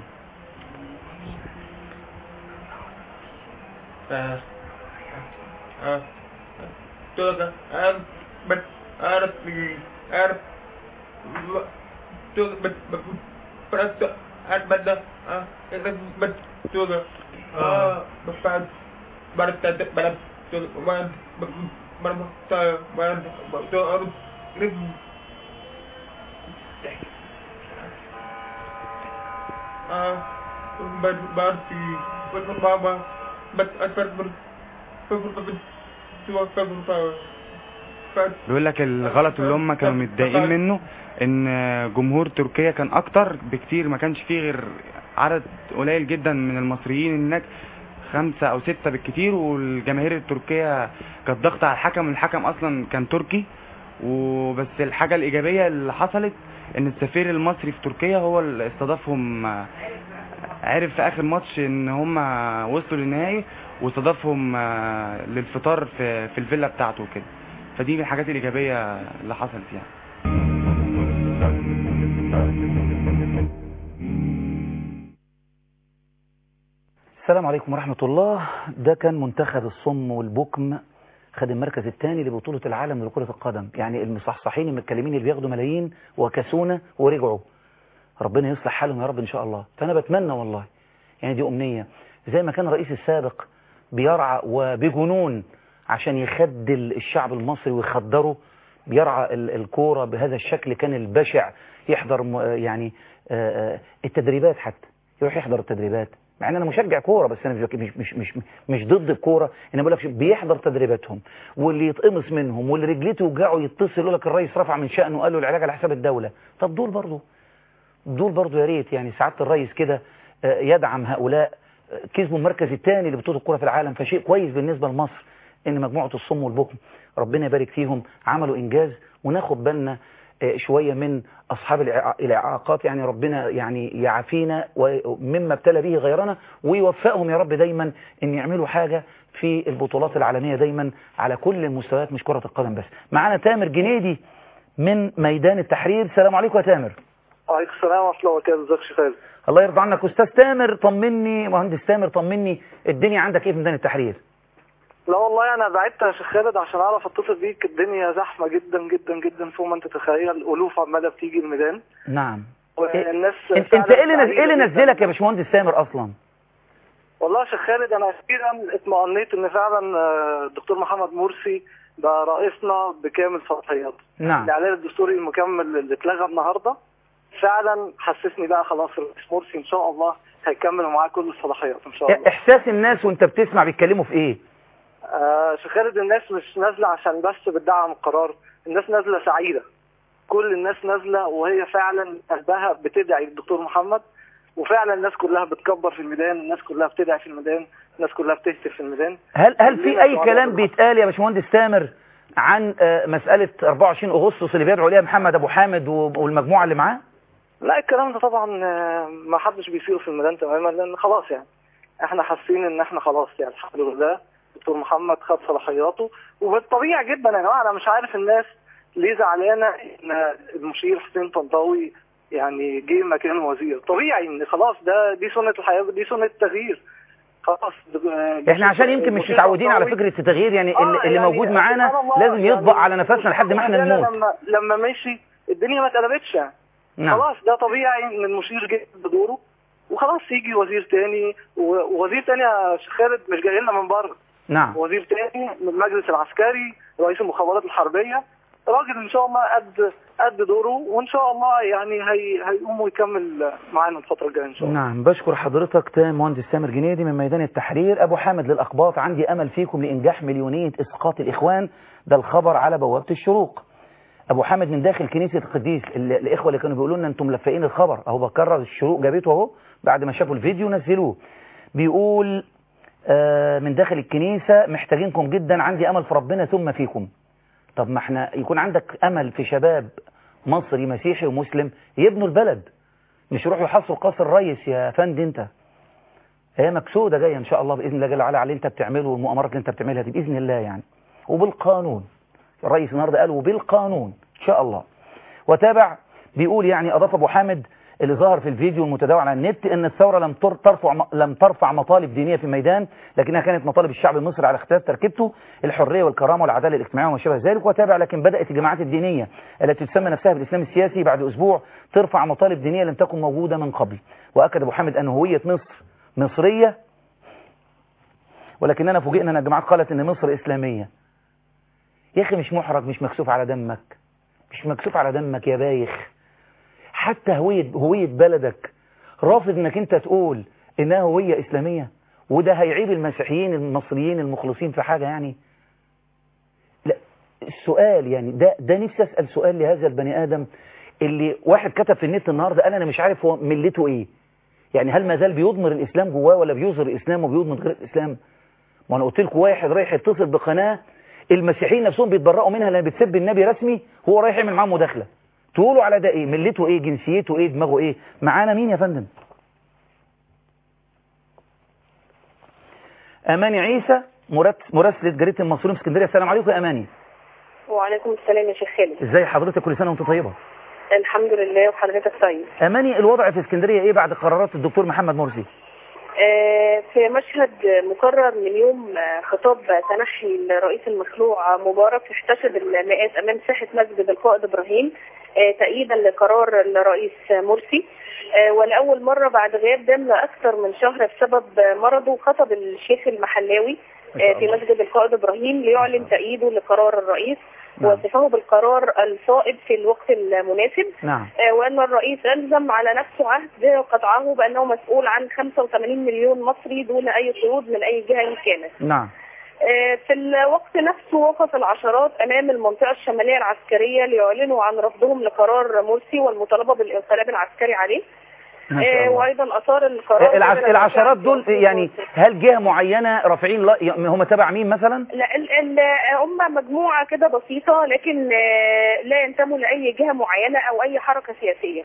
بيقول لك الغلط اللي هم كانوا متضايقين منه ان جمهور تركيا كان اكتر بكتير ما كانش فيه غير عدد قليل جدا من المصريين هناك خمسة او ستة بالكتير والجماهير التركية كانت ضغط على الحكم والحكم اصلا كان تركي وبس الحاجة الايجابية اللي حصلت ان السفير المصري في تركيا هو اللي استضافهم عرف في اخر ماتش ان هم وصلوا للنهائي واستضافهم للفطار في في الفيلا بتاعته وكده فدي من الحاجات الايجابيه اللي حصلت يعني السلام عليكم ورحمة الله ده كان منتخب الصم والبكم خد المركز الثاني لبطولة العالم لكرة القدم يعني المصحصحين المتكلمين اللي بياخدوا ملايين وكسونا ورجعوا ربنا يصلح حالهم يا رب إن شاء الله فأنا بتمنى والله يعني دي أمنية زي ما كان الرئيس السابق بيرعى وبجنون عشان يخدل الشعب المصري ويخدره بيرعى الكورة بهذا الشكل كان البشع يحضر يعني التدريبات حتى يروح يحضر التدريبات مع ان انا مشجع كوره بس انا مش مش مش مش ضد الكوره انا بقول لك بيحضر تدريباتهم واللي يتقمص منهم واللي رجليه توجعه يتصل يقول لك الرئيس رفع من شأنه وقال له العلاج على حساب الدوله طب دول برضه دول برضه يا ريت يعني سعاده الرئيس كده يدعم هؤلاء كسبوا المركز الثاني لبطوله الكوره في العالم فشيء كويس بالنسبه لمصر ان مجموعه الصم والبكم ربنا يبارك فيهم عملوا انجاز وناخد بالنا شوية من أصحاب الإعاقات يعني ربنا يعني يعافينا مما ابتلى به غيرنا ويوفقهم يا رب دايما أن يعملوا حاجة في البطولات العالمية دايما على كل المستويات مش كرة القدم بس معنا تامر جنيدي من ميدان التحرير السلام عليكم يا تامر وعليكم السلام ورحمة الله وبركاته ازيك يا خالد الله يرضى عنك أستاذ تامر طمني مهندس تامر طمني الدنيا عندك إيه في ميدان التحرير لا والله انا بعدت يا شيخ خالد عشان اعرف اتصل بيك الدنيا زحمه جدا جدا جدا فوق ما انت تتخيل الالوف عماله بتيجي الميدان نعم والناس انت انت ايه اللي نز... ايه اللي نزلك يا باشمهندس سامر اصلا والله يا شيخ خالد انا اخيرا اطمئنيت ان فعلا الدكتور محمد مرسي بقى رئيسنا بكامل صلاحياته نعم الاعلان الدستوري المكمل اللي اتلغى النهارده فعلا حسسني بقى خلاص الرئيس مرسي ان شاء الله هيكمل معاه كل الصلاحيات ان شاء الله احساس الناس وانت بتسمع بيتكلموا في ايه آه شيخ خالد الناس مش نازلة عشان بس بتدعم القرار الناس نازلة سعيدة كل الناس نازلة وهي فعلا قلبها بتدعي الدكتور محمد وفعلا الناس كلها بتكبر في الميدان الناس كلها بتدعي في الميدان الناس كلها بتهتف في الميدان هل هل في اي كلام بيتقال يا باشمهندس سامر عن مسألة 24 أغسطس اللي بيدعو ليها محمد أبو حامد والمجموعة اللي معاه؟ لا الكلام ده طبعا ما حدش بيسيره في الميدان تماما لأن خلاص يعني احنا حاسين ان احنا خلاص يعني الحمد لله دكتور محمد خد صلاحياته وبالطبيعي جدا يا جماعه انا مش عارف الناس ليه زعلانه ان المشير حسين طنطاوي يعني جه مكان وزير طبيعي ان خلاص ده دي سنه الحياه دي سنه التغيير خلاص احنا عشان يمكن مش متعودين على فكره التغيير يعني آه اللي يعني موجود معانا لازم يطبق على نفسنا لحد ما احنا نموت لما لما مشي الدنيا ما اتقلبتش يعني نعم. خلاص ده طبيعي ان المشير جه بدوره وخلاص يجي وزير تاني ووزير تاني يا شيخ خالد مش جاي لنا من بره نعم وزير تاني من المجلس العسكري رئيس المخابرات الحربية راجل ان شاء الله قد قد دوره وان شاء الله يعني هي هيقوم ويكمل معانا الفترة الجاية ان شاء الله نعم بشكر حضرتك تام مهندس سامر جنيدي من ميدان التحرير ابو حامد للاقباط عندي امل فيكم لانجاح مليونية اسقاط الاخوان ده الخبر على بوابة الشروق ابو حامد من داخل كنيسة القديس الاخوة اللي كانوا بيقولوا لنا انتم ملفقين الخبر اهو بكرر الشروق جابته اهو بعد ما شافوا الفيديو نزلوه بيقول من داخل الكنيسة محتاجينكم جدا عندي أمل في ربنا ثم فيكم طب ما احنا يكون عندك أمل في شباب مصري مسيحي ومسلم يبنوا البلد مش يروحوا يحصروا قصر الرئيس يا فندي انت هي مكسودة جاية ان شاء الله بإذن الله جل وعلا على اللي انت بتعمله والمؤامرات اللي انت بتعملها دي بإذن الله يعني وبالقانون الرئيس النهارده قال وبالقانون ان شاء الله وتابع بيقول يعني أضاف أبو حامد اللي ظهر في الفيديو المتداول على النت ان الثورة لم ترفع لم ترفع مطالب دينية في الميدان لكنها كانت مطالب الشعب المصري على اختلاف تركيبته الحرية والكرامة والعدالة الاجتماعية وما شابه ذلك وتابع لكن بدأت الجماعات الدينية التي تسمى نفسها بالإسلام السياسي بعد أسبوع ترفع مطالب دينية لم تكن موجودة من قبل وأكد أبو حامد أن هوية مصر مصرية ولكننا فوجئنا أن الجماعات قالت أن مصر إسلامية يا اخي مش محرج مش مكسوف على دمك مش مكسوف على دمك يا بايخ حتى هوية هوية بلدك رافض انك انت تقول انها هوية اسلامية وده هيعيب المسيحيين المصريين المخلصين في حاجة يعني لا السؤال يعني ده ده نفسي اسال سؤال لهذا البني ادم اللي واحد كتب في النت النهارده قال انا مش عارف هو ملته ايه يعني هل ما زال بيضمر الاسلام جواه ولا بيظهر الاسلام وبيضمر غير الاسلام ما انا قلت لكم واحد رايح يتصل بقناه المسيحيين نفسهم بيتبرئوا منها لما بتسب النبي رسمي هو رايح يعمل معاهم مداخله تقولوا على ده ايه ملته ايه جنسيته ايه دماغه ايه معانا مين يا فندم اماني عيسى مرت- مراسله جريده المصريين في اسكندريه السلام عليكم يا اماني وعليكم السلام يا شيخ خالد ازاي حضرتك كل سنه وانت طيبه الحمد لله وحضرتك طيب اماني الوضع في اسكندريه ايه بعد قرارات الدكتور محمد مرسي آه، في مشهد مكرر من يوم آه، خطاب تنحي الرئيس المخلوع مبارك احتشد المئات امام ساحه مسجد القائد ابراهيم آه، تأييدا لقرار الرئيس مرسي آه، ولأول مرة بعد غياب دام أكثر من شهر بسبب مرضه خطب الشيخ المحلاوي آه، في مسجد القائد إبراهيم ليعلن تأييده لقرار الرئيس نعم. وصفه بالقرار الصائب في الوقت المناسب نعم آه، وأن الرئيس ألزم على نفسه عهد قطعه بأنه مسؤول عن 85 مليون مصري دون أي قيود من أي جهة إن كانت نعم آه، في الوقت نفسه وقف العشرات أمام المنطقة الشمالية العسكرية ليعلنوا عن رفضهم لقرار مرسي والمطالبة بالانقلاب العسكري عليه ما شاء آه، الله. وأيضا أثار القرار العش... جدل العشرات الشعب دول يعني هل جهه معينه رافعين لا... هم تبع مين مثلا لا ال- ال- هم مجموعة كده بسيطة لكن آه، لا ينتموا لأي جهة معينة أو أي حركة سياسية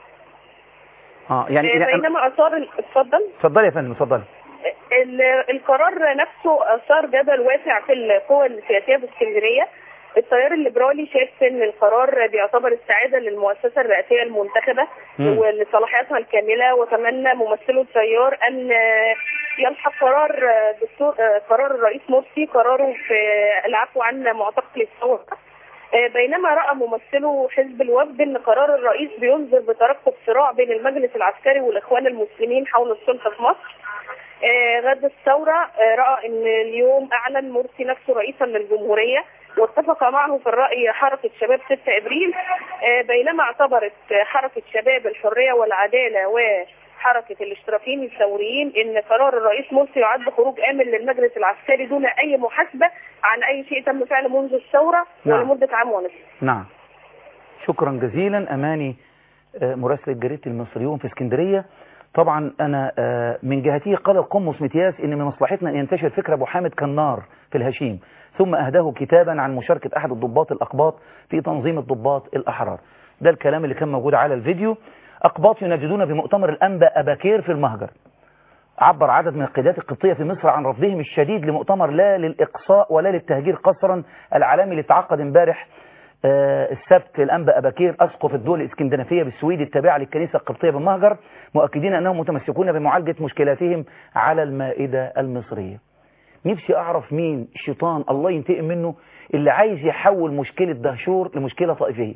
اه يعني آه، يعني- بينما أثار ال- اتفضل اتفضلي يا فندم اتفضلي ال- القرار نفسه أثار جدل واسع في القوى السياسية في اسكندرية التيار الليبرالي شايف ان القرار بيعتبر السعاده للمؤسسه الرئاسيه المنتخبه مم. ولصلاحياتها الكامله وتمنى ممثلو التيار ان يلحق قرار دكتور قرار الرئيس مرسي قراره في العفو عن معتقل الثوره بينما راى ممثلو حزب الوفد ان قرار الرئيس بينذر بترقب صراع بين المجلس العسكري والاخوان المسلمين حول السلطه في مصر آه، غد الثورة آه، رأى أن اليوم أعلن مرسي نفسه رئيسا للجمهورية واتفق معه في الرأي حركة شباب 6 أبريل آه، بينما اعتبرت آه، حركة شباب الحرية والعدالة وحركة الاشتراكيين الثوريين أن قرار الرئيس مرسي يعد خروج آمن للمجلس العسكري دون أي محاسبة عن أي شيء تم فعله منذ الثورة نعم. ولمدة عام ونصف نعم شكرا جزيلا أماني آه، مراسلة جريدة المصريون في اسكندرية طبعا أنا آه، من جهتي قال القمص متياس إن من مصلحتنا أن ينتشر فكرة أبو حامد كالنار في الهشيم ثم أهداه كتابا عن مشاركة أحد الضباط الأقباط في تنظيم الضباط الأحرار ده الكلام اللي كان موجود على الفيديو أقباط ينجدون بمؤتمر الأنبا أباكير في المهجر عبر عدد من القيادات القبطية في مصر عن رفضهم الشديد لمؤتمر لا للإقصاء ولا للتهجير قسرا العالمي اللي اتعقد امبارح آه، السبت الأنبا أباكير أسقف الدول الإسكندنافية بالسويد التابعة للكنيسة القبطية بالمهجر مؤكدين أنهم متمسكون بمعالجة مشكلاتهم على المائدة المصرية نفسي أعرف مين الشيطان الله ينتقم منه اللي عايز يحول مشكلة دهشور لمشكلة طائفية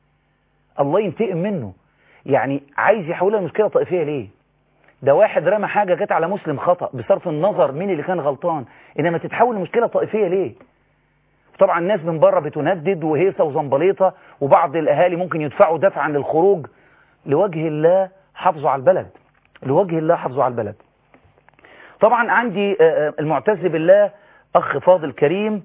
الله ينتقم منه يعني عايز يحولها لمشكلة طائفية ليه ده واحد رمى حاجة جت على مسلم خطأ بصرف النظر مين اللي كان غلطان إنما تتحول لمشكلة طائفية ليه طبعا الناس من بره بتندد وهيصة وزنبليطة وبعض الأهالي ممكن يدفعوا دفعا للخروج لوجه الله حافظوا على البلد لوجه الله حافظوا على البلد طبعا عندي آه، آه، المعتز بالله أخ فاضل كريم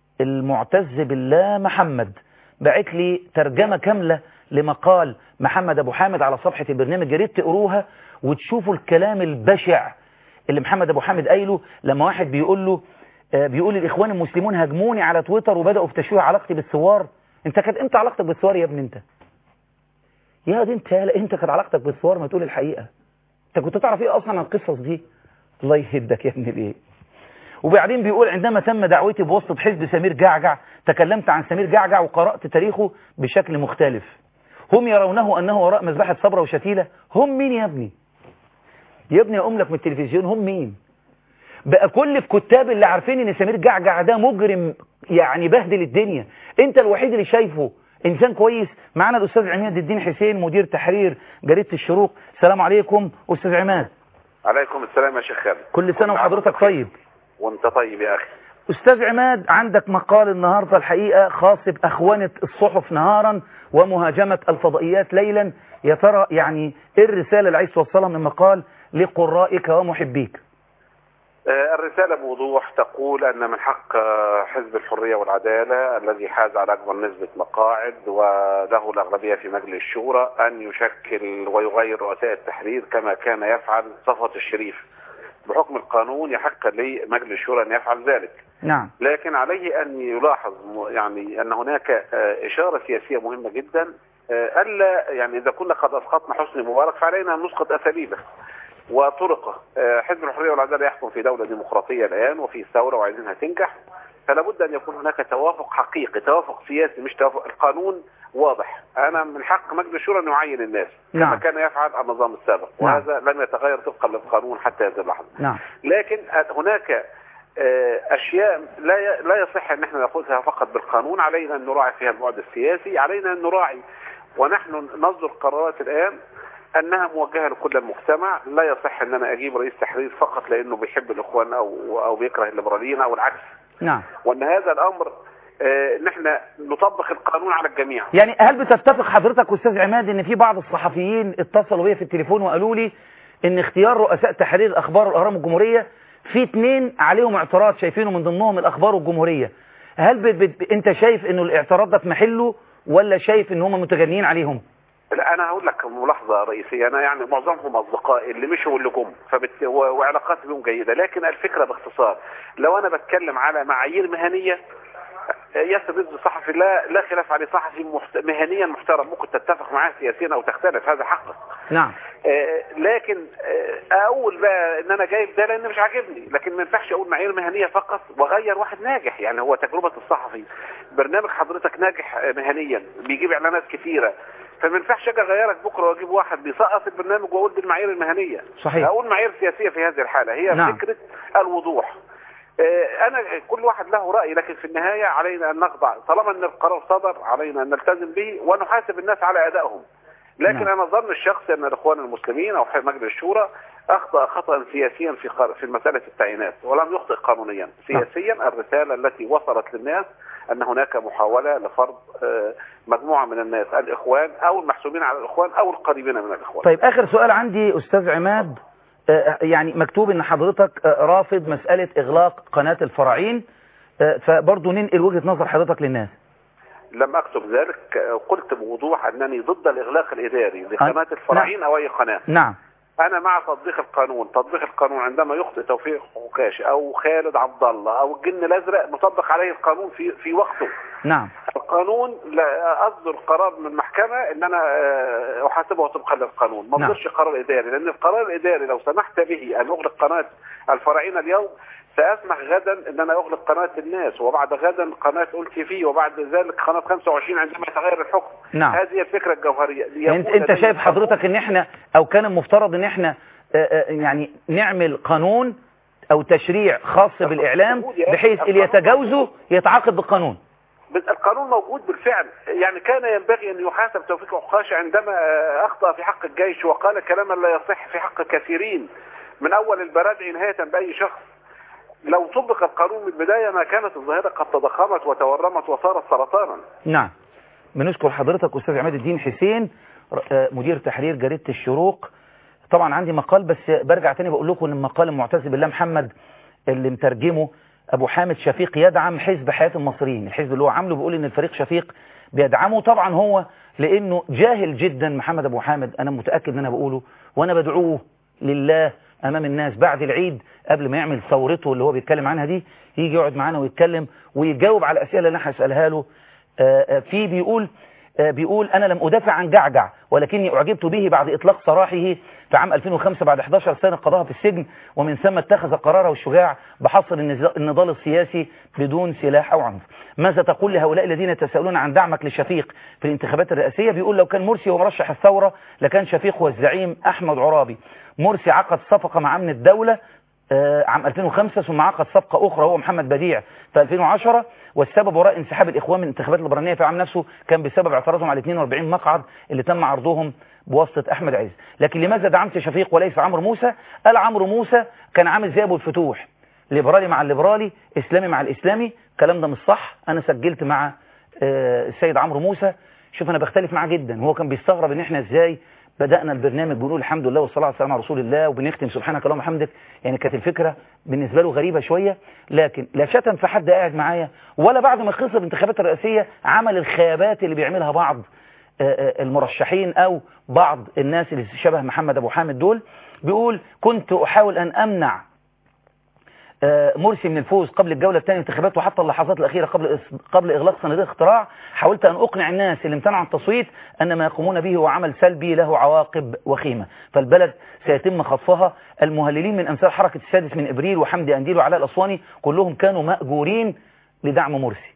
المعتز بالله محمد بعت لي ترجمة كاملة لمقال محمد أبو حامد على صفحة البرنامج يا ريت تقروها وتشوفوا الكلام البشع اللي محمد أبو حامد قايله لما واحد بيقول له آه، بيقول الإخوان المسلمون هاجموني على تويتر وبدأوا في تشويه علاقتي بالثوار انت كانت امتى علاقتك بالثوار يا ابني انت يا دي انت لا انت كانت علاقتك بالثوار ما تقول الحقيقة انت كنت تعرف ايه اصلا عن القصص دي الله يهدك يا ابني الايه وبعدين بيقول عندما تم دعوتي بواسطة حزب سمير جعجع تكلمت عن سمير جعجع وقرأت تاريخه بشكل مختلف هم يرونه أنه وراء مذبحة صبرا وشتيلة هم مين يا ابني يا ابني أقوم لك من التلفزيون هم مين بقى كل الكتاب اللي عارفين ان سمير جعجع ده مجرم يعني بهدل الدنيا انت الوحيد اللي شايفه انسان كويس معانا الاستاذ عماد الدين حسين مدير تحرير جريده الشروق السلام عليكم استاذ عماد عليكم السلام يا شيخ خالد كل سنه وحضرتك طيب وانت طيب يا اخي أستاذ عماد عندك مقال النهاردة الحقيقة خاص بأخوانة الصحف نهارا ومهاجمة الفضائيات ليلا يا ترى يعني إيه الرسالة اللي عايز توصلها من المقال لقرائك ومحبيك آه، الرسالة بوضوح تقول أن من حق آه، حزب الحرية والعدالة الذي حاز على أكبر نسبة مقاعد وله الأغلبية في مجلس الشورى أن يشكل ويغير رؤساء التحرير كما كان يفعل صفوة الشريف بحكم القانون يحق لمجلس الشورى أن يفعل ذلك نعم لكن عليه أن يلاحظ م- يعني أن هناك آه، إشارة سياسية مهمة جدا آه، ألا يعني إذا كنا قد أسقطنا حسني مبارك فعلينا أن نسقط أساليبه وطرقه آه، حزب الحرية والعدالة يحكم في دولة ديمقراطية الآن وفي ثورة وعايزينها تنجح فلا بد أن يكون هناك توافق حقيقي توافق سياسي مش توافق القانون واضح أنا من حق مجلس الشورى أن يعين الناس كما نعم. كان يفعل النظام السابق نعم. وهذا لم يتغير طبقا للقانون حتى هذه اللحظة نعم لكن هناك آه، اشياء لا ي- لا يصح ان احنا ناخذها فقط بالقانون علينا ان نراعي فيها البعد السياسي علينا ان نراعي ونحن نصدر قرارات الان انها موجهه لكل المجتمع لا يصح ان انا اجيب رئيس تحرير فقط لانه بيحب الاخوان او او بيكره الليبراليين او العكس نعم وان هذا الامر آه، ان احنا نطبق القانون على الجميع يعني هل بتتفق حضرتك أستاذ عماد إن في بعض الصحفيين اتصلوا بيا في التليفون وقالوا لي إن اختيار رؤساء تحرير الأخبار والأهرام الجمهورية في اتنين عليهم اعتراض شايفينه من ضمنهم الأخبار والجمهورية هل بت بت أنت شايف إنه الاعتراض ده في محله ولا شايف إن هم متجنين عليهم؟ لا انا هقول لك ملاحظه رئيسيه انا يعني معظمهم اصدقائي اللي مشوا واللي جم فبت... و... وعلاقاتي بهم جيده لكن الفكره باختصار لو انا بتكلم على معايير مهنيه ياسر رزق صحفي لا لا خلاف عليه صحفي محت... مهنيا محترم ممكن تتفق معاه سياسيا او تختلف هذا حقك نعم آه، لكن آه، اقول بقى ان انا جايب ده لان مش عاجبني لكن ما ينفعش اقول معايير مهنيه فقط واغير واحد ناجح يعني هو تجربه الصحفي برنامج حضرتك ناجح آه، مهنيا بيجيب اعلانات كثيره فما ينفعش اجي اغيرك بكره واجيب واحد بيسقط البرنامج واقول دي المعايير المهنيه صحيح. اقول معايير سياسيه في هذه الحاله هي نعم. فكره الوضوح آه، انا كل واحد له راي لكن في النهايه علينا ان نخضع طالما ان القرار صدر علينا ان نلتزم به ونحاسب الناس على ادائهم لكن نعم. انا ظن الشخصي ان الاخوان المسلمين او حزب مجلس الشورى اخطا خطا سياسيا في قر- في مساله التعيينات ولم يخطئ قانونيا سياسيا الرساله التي وصلت للناس ان هناك محاوله لفرض آه، مجموعه من الناس الاخوان او المحسوبين على الاخوان او القريبين من الاخوان طيب آخر سؤال عندي أستاذ عماد آه، يعني مكتوب إن حضرتك آه، رافض مسألة إغلاق قناة الفراعين آه، فبرضه ننقل وجهة نظر حضرتك للناس لم اكتب ذلك آه، قلت بوضوح انني ضد الاغلاق الاداري لقناه الفراعين او اي قناه نعم انا مع تطبيق القانون تطبيق القانون عندما يخطئ توفيق حكاش او خالد عبد الله او الجن الازرق نطبق عليه القانون في في وقته نعم القانون لا اصدر قرار من محكمه ان انا آه، احاسبه طبقا للقانون ما نعم. اصدرش قرار اداري لان القرار الاداري لو سمحت به ان اغلق قناه الفراعين اليوم ساسمح غدا ان انا اغلق قناه الناس وبعد غدا قناه اول تي في وبعد ذلك قناه 25 عندما يتغير الحكم نعم. هذه هي الفكره الجوهريه يعني انت, يكون انت لدي شايف حضرتك ان احنا او كان المفترض ان احنا آه، آه، يعني نعمل قانون او تشريع خاص بالاعلام بحيث اللي يتجاوزه يتعاقب بالقانون بس القانون موجود بالفعل يعني كان ينبغي أن يحاسب توفيق عكاشة عندما آه، أخطأ في حق الجيش وقال كلاما لا يصح في حق كثيرين من أول البرادعي نهاية بأي شخص لو طبق القانون من البداية ما كانت الظاهرة قد تضخمت وتورمت وصارت سرطانا نعم بنشكر حضرتك استاذ عماد الدين حسين ر- آه، مدير تحرير جريده الشروق طبعا عندي مقال بس برجع تاني بقول لكم ان المقال المعتز بالله محمد اللي مترجمه ابو حامد شفيق يدعم حزب حياه المصريين الحزب اللي هو عامله بيقول ان الفريق شفيق بيدعمه طبعا هو لانه جاهل جدا محمد ابو حامد انا متاكد ان انا بقوله وانا بدعوه لله امام الناس بعد العيد قبل ما يعمل ثورته اللي هو بيتكلم عنها دي يجي يقعد معانا ويتكلم ويجاوب على الاسئله اللي انا هسالها له آه، آه، في بيقول آه، بيقول أنا لم أدافع عن جعجع ولكني أعجبت به بعد إطلاق سراحه في عام 2005 بعد 11 سنة قضاها في السجن ومن ثم اتخذ قراره الشجاع بحصر النز- النضال السياسي بدون سلاح أو عنف ماذا تقول لهؤلاء الذين يتساءلون عن دعمك لشفيق في الانتخابات الرئاسية بيقول لو كان مرسي هو مرشح الثورة لكان شفيق هو الزعيم أحمد عرابي مرسي عقد صفقة مع أمن الدولة آه، عام 2005 ثم عقد صفقة أخرى هو محمد بديع في 2010 والسبب وراء انسحاب الإخوان من الانتخابات الليبرالية في عام نفسه كان بسبب اعتراضهم على 42 مقعد اللي تم عرضهم بواسطة أحمد عز لكن لماذا دعمت شفيق وليس عمرو موسى قال عمرو موسى كان عامل زي أبو الفتوح ليبرالي مع الليبرالي اسلامي مع الاسلامي الكلام ده مش صح انا سجلت مع آه، السيد عمرو موسى شوف انا بختلف معاه جدا هو كان بيستغرب ان احنا ازاي بدأنا البرنامج بنقول الحمد لله والصلاة والسلام على رسول الله وبنختم سبحانك اللهم وبحمدك يعني كانت الفكرة بالنسبة له غريبة شوية لكن لا شتم في حد قاعد معايا ولا بعد ما خسر الانتخابات الرئاسية عمل الخيابات اللي بيعملها بعض آه، آه، المرشحين او بعض الناس اللي شبه محمد ابو حامد دول بيقول كنت احاول ان امنع آه، مرسي من الفوز قبل الجولة الثانية انتخابات وحتى اللحظات الأخيرة قبل إص- قبل إغلاق صناديق اختراع حاولت أن أقنع الناس اللي امتنعوا عن التصويت أن ما يقومون به هو عمل سلبي له عواقب وخيمة فالبلد سيتم خطفها المهللين من أمثال حركة السادس من إبريل وحمدي أنديل وعلاء الأسواني كلهم كانوا مأجورين لدعم مرسي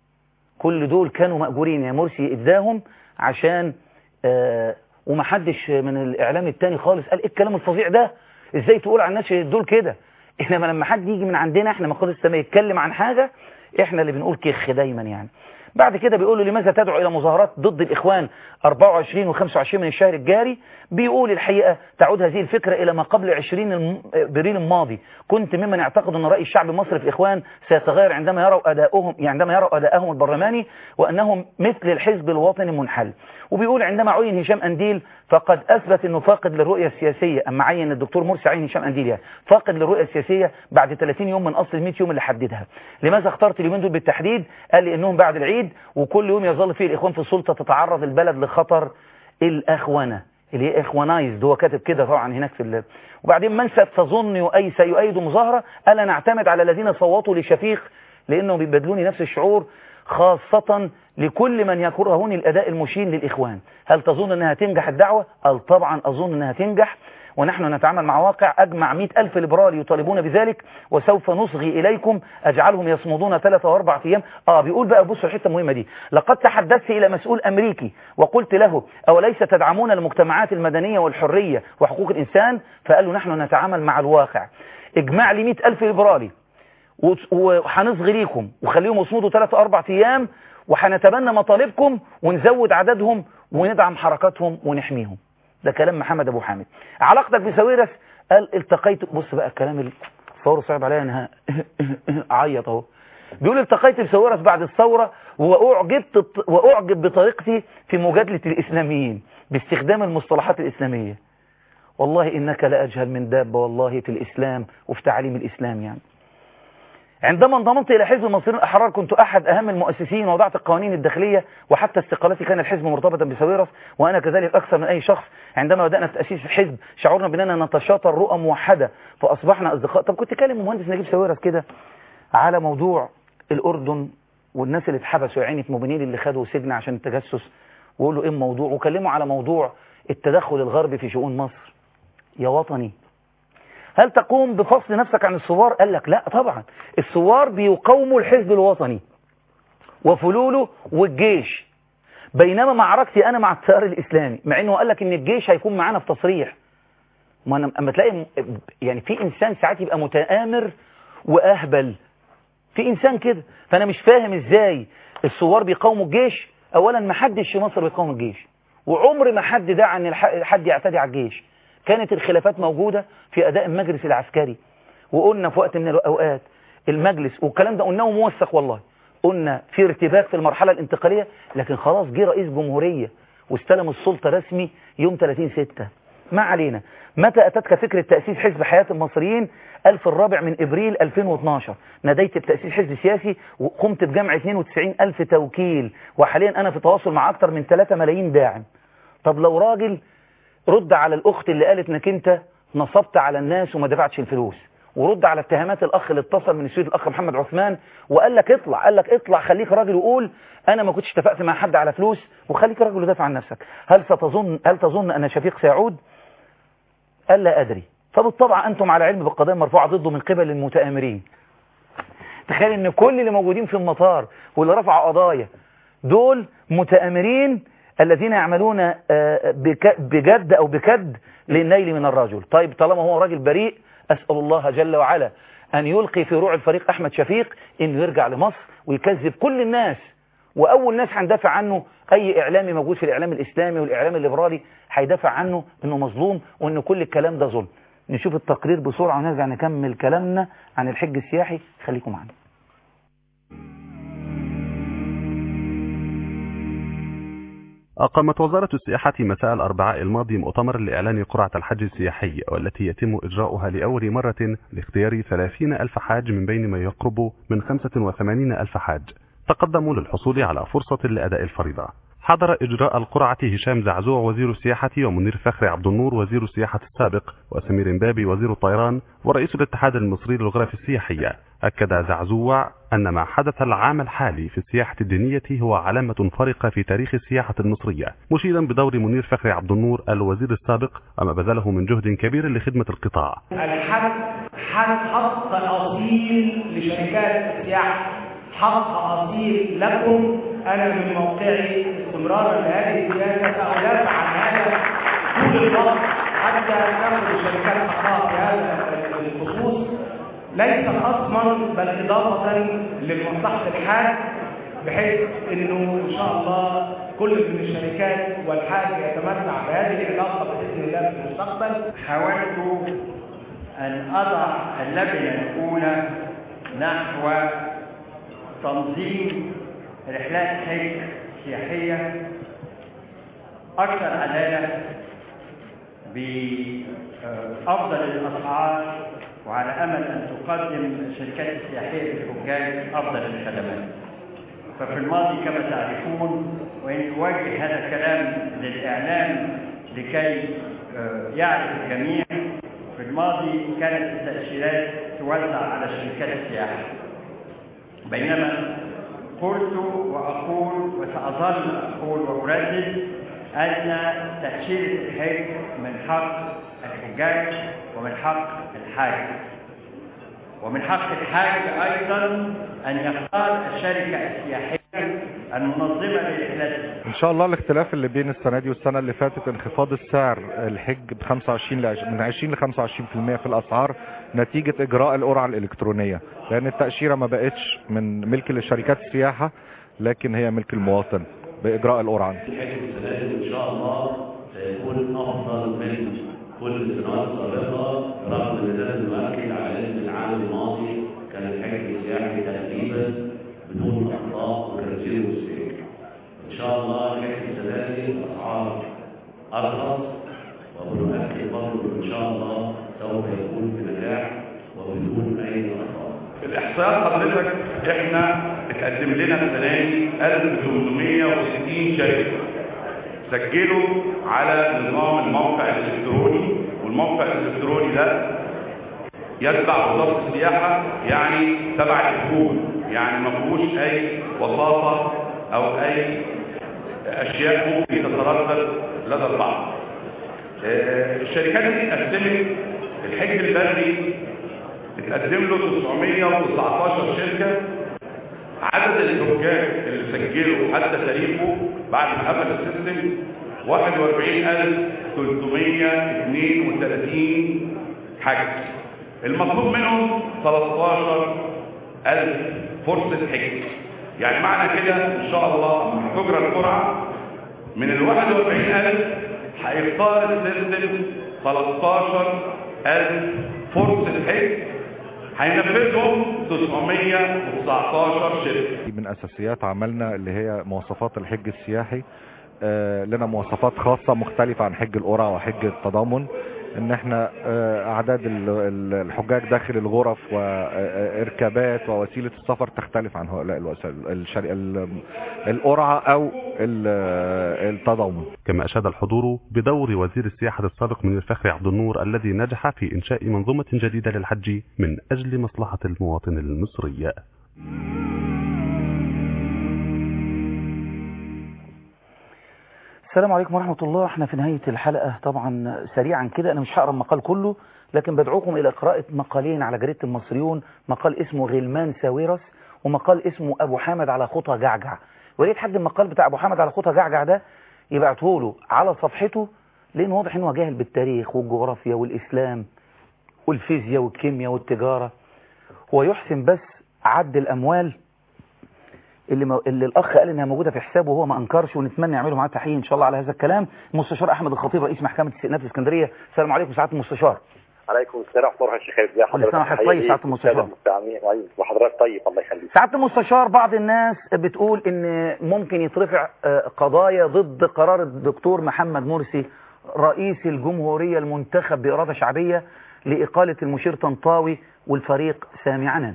كل دول كانوا مأجورين يا مرسي إداهم عشان آه ومحدش من الإعلام التاني خالص قال إيه الكلام الفظيع ده إزاي تقول على الناس دول كده إنما لما حد يجي من عندنا إحنا مقدس السماء يتكلم عن حاجة إحنا اللي بنقول كخ دايما يعني بعد كده بيقولوا لماذا تدعو إلى مظاهرات ضد الإخوان 24 و25 من الشهر الجاري بيقول الحقيقة تعود هذه الفكرة إلى ما قبل 20 الم- ابريل الماضي كنت ممن يعتقد أن رأي الشعب المصري في الإخوان سيتغير عندما يروا أداؤهم يعني عندما يروا أداءهم البرلماني وأنهم مثل الحزب الوطني المنحل وبيقول عندما عين هشام أنديل فقد أثبت أنه فاقد للرؤية السياسية أما عين الدكتور مرسي عين هشام أنديل يعني فاقد للرؤية السياسية بعد 30 يوم من أصل ال 100 يوم اللي حددها لماذا اخترت اليومين دول بالتحديد قال لي أنهم بعد العيد وكل يوم يظل فيه الإخوان في السلطة تتعرض البلد لخطر الأخونة اللي هي اخوانايزد هو كاتب كده طبعا هناك في ال... وبعدين من ستظن أي سيؤيد مظاهرة ألا نعتمد على الذين صوتوا لشفيق لأنهم بيبادلوني نفس الشعور خاصة لكل من يكرهون الأداء المشين للإخوان هل تظن أنها تنجح الدعوة؟ قال طبعا أظن أنها تنجح ونحن نتعامل مع واقع أجمع مئة ألف ليبرالي يطالبون بذلك وسوف نصغي إليكم أجعلهم يصمدون ثلاثة وأربعة أيام آه بيقول بقى بصوا الحتة المهمة دي لقد تحدثت إلى مسؤول أمريكي وقلت له أوليس تدعمون المجتمعات المدنية والحرية وحقوق الإنسان فقال له نحن نتعامل مع الواقع اجمع لي مئة ألف ليبرالي وت- وهنصغي ليكم وخليهم يصمدوا ثلاثة أربع أيام وهنتبنى مطالبكم ونزود عددهم وندعم حركاتهم ونحميهم ده كلام محمد أبو حامد علاقتك بساويرس قال التقيت بص بقى الكلام الثورة صعب عليا أنها أعيط أهو بيقول التقيت بساويرس بعد الثورة وأعجبت وأعجب بطريقتي في مجادلة الإسلاميين باستخدام المصطلحات الإسلامية والله إنك لأجهل من دابة والله في الإسلام وفي تعاليم الإسلام يعني عندما انضممت إلى حزب المصريين الأحرار كنت أحد أهم المؤسسين وضعت القوانين الداخلية وحتى استقالتي كان الحزب مرتبطا بساويرس وأنا كذلك أكثر من أي شخص عندما بدأنا في تأسيس الحزب شعرنا بأننا نتشاطر رؤى موحدة فأصبحنا أصدقاء طب كنت كلم المهندس نجيب ساويرس كده على موضوع الأردن والناس اللي اتحبسوا يا عيني في موبينيل اللي خدوا سجن عشان التجسس وقول له ايه الموضوع وكلموا على موضوع التدخل الغربي في شؤون مصر يا وطني هل تقوم بفصل نفسك عن الثوار قال لك لا طبعا الثوار بيقاوموا الحزب الوطني وفلوله والجيش بينما معركتي انا مع التيار الاسلامي مع انه قال لك ان الجيش هيكون معانا في تصريح ما انا اما تلاقي م- يعني في انسان ساعات يبقى متآمر واهبل في انسان كده فانا مش فاهم ازاي الثوار بيقاوموا الجيش اولا ما حدش في مصر بيقاوم الجيش وعمر ما حد دعا ان الح- حد يعتدي على الجيش كانت الخلافات موجودة في اداء المجلس العسكري وقلنا في وقت من الاوقات المجلس والكلام ده قلناه موثق والله قلنا في ارتباك في المرحلة الانتقالية لكن خلاص جه رئيس جمهورية واستلم السلطة رسمي يوم 30 ستة ما علينا متى أتتك فكرة تأسيس حزب حياة المصريين ألف الرابع من إبريل 2012 ناديت بتأسيس حزب سياسي وقمت بجمع 92 ألف توكيل وحاليا أنا في تواصل مع أكثر من 3 ملايين داعم طب لو راجل رد على الأخت اللي قالت انك انت نصبت على الناس وما دفعتش الفلوس ورد على اتهامات الأخ اللي اتصل من السويد الأخ محمد عثمان وقال لك اطلع قال لك اطلع خليك راجل وقول أنا ما كنتش اتفقت مع حد على فلوس وخليك راجل ودافع عن نفسك هل ستظن هل تظن أن شفيق سيعود قال لا أدري فبالطبع أنتم على علم بالقضايا المرفوعة ضده من قبل المتآمرين تخيل ان كل اللي موجودين في المطار واللي رفعوا قضايا دول متآمرين الذين يعملون آه، بك- بجد أو بكد للنيل من الرجل طيب طالما هو راجل بريء أسأل الله جل وعلا أن يلقي في روع الفريق أحمد شفيق إنه يرجع لمصر ويكذب كل الناس وأول ناس هندافع عنه أي إعلامي موجود في الإعلام الإسلامي والإعلام الليبرالي هيدافع عنه إنه مظلوم وإن كل الكلام ده ظلم نشوف التقرير بسرعة ونرجع نكمل كلامنا عن الحج السياحي خليكم معنا أقامت وزارة السياحة مساء الأربعاء الماضي مؤتمر لإعلان قرعة الحج السياحي والتي يتم إجراؤها لأول مرة لاختيار 30 ألف حاج من بين ما يقرب من 85 ألف حاج تقدموا للحصول على فرصة لأداء الفريضة حضر إجراء القرعة هشام زعزوع وزير السياحة ومنير فخري عبد النور وزير السياحة السابق وسمير امبابي وزير الطيران ورئيس الاتحاد المصري للغرف السياحية أكد زعزوع أن ما حدث العام الحالي في السياحة الدينية هو علامة فارقة في تاريخ السياحة المصرية مشيرا بدور منير فخري عبد النور الوزير السابق وما بذله من جهد كبير لخدمة القطاع الحج حق حق أصيل لشركات السياحة حق أصيل لكم أنا من موقعي استمرارا لهذه السياسة سأدافع عن هذا طول الوقت حتى تأخذ الشركات حقها في هذا الخصوص ليس خصما بل إضافة لمصلحة الحاج بحيث انه ان شاء الله كل من الشركات والحاج يتمتع بهذه العلاقه باذن الله في المستقبل حاولت ان اضع اللبنه الاولى نحو تنظيم رحلات حج سياحيه اكثر عداله بافضل الاسعار وعلى امل ان تقدم الشركات السياحيه للحجاج افضل الخدمات. ففي الماضي كما تعرفون وان اوجه هذا الكلام للاعلام لكي يعرف الجميع في الماضي كانت التاشيرات توزع على شركات السياحه. بينما قلت واقول وساظل اقول واردد ان تاشيره الحج من حق الحجاج ومن حق الحاج ومن حق الحاج ايضا ان يختار الشركه السياحيه المنظمه لرحلته ان شاء الله الاختلاف اللي بين السنه دي والسنه اللي فاتت انخفاض السعر الحج ب 25 ل من 20 ل 25% في الاسعار نتيجه اجراء القرعه الالكترونيه لان التاشيره ما بقتش من ملك لشركات السياحه لكن هي ملك المواطن باجراء القرعه الحج السنه دي ان شاء الله سيكون افضل من كل السنوات السابقه رغم ان لازم نؤكد على ان العام الماضي كان الحج السياحي تقريبا بدون اخطاء وكان زيرو مستهلك. ان شاء الله الحج السنه دي الاسعار ارخص وبنؤكد برضه ان شاء الله سوف يكون بنجاح وبدون اي اخطاء. الاحصاءات حضرتك احنا اتقدم لنا السنه دي 1860 شركه سجلوا على نظام الموقع الالكتروني والموقع الالكتروني ده يتبع وزاره السياحه يعني تبع الحكومه يعني ما فيهوش اي وساطه او اي اشياء ممكن تتردد لدى البعض. الشركات دي اتقسمت الحج البري اتقدم له 919 شركه عدد الحجاج اللي سجلوا حتى تاريخه بعد ما قفل السيستم 41332 حج المطلوب منهم 13000 فرصة حج يعني معنى كده ان شاء الله لما تجرى القرعة من ال 41000 هيختار السيستم 13000 فرصة حج هينفذهم 919 شركة من اساسيات عملنا اللي هي مواصفات الحج السياحي آه لنا مواصفات خاصة مختلفة عن حج القرى وحج التضامن ان احنا آه اعداد الحجاج داخل الغرف واركابات ووسيلة السفر تختلف عن هؤلاء الوسائل القرعة او التضامن كما اشاد الحضور بدور وزير السياحة السابق من الفخر عبد النور الذي نجح في انشاء منظومة جديدة للحج من اجل مصلحة المواطن المصري السلام عليكم ورحمة الله احنا في نهاية الحلقة طبعا سريعا كده انا مش هقرا المقال كله لكن بدعوكم الى قراءة مقالين على جريدة المصريون مقال اسمه غلمان ساويرس ومقال اسمه ابو حامد على خطى جعجع وريت حد المقال بتاع ابو حامد على خطى جعجع ده يبعته له على صفحته لان واضح انه جاهل بالتاريخ والجغرافيا والاسلام والفيزياء والكيمياء والتجارة هو يحسن بس عد الاموال اللي, م... اللي الاخ قال انها موجوده في حسابه وهو ما انكرش ونتمنى يعملوا معاه تحقيق ان شاء الله على هذا الكلام المستشار احمد الخطيب رئيس محكمه استئناف الاسكندريه السلام عليكم سعاده المستشار عليكم السلام ورحمه الله الشيخ ازي حضرتك سنة وحضرتك طيب، سعادة المستشار. المستعمين وحضرتك طيب الله يخليك سعادة المستشار بعض الناس بتقول ان ممكن يترفع آه، قضايا ضد قرار الدكتور محمد مرسي رئيس الجمهورية المنتخب بإرادة شعبية لإقالة المشير طنطاوي والفريق سامي عنان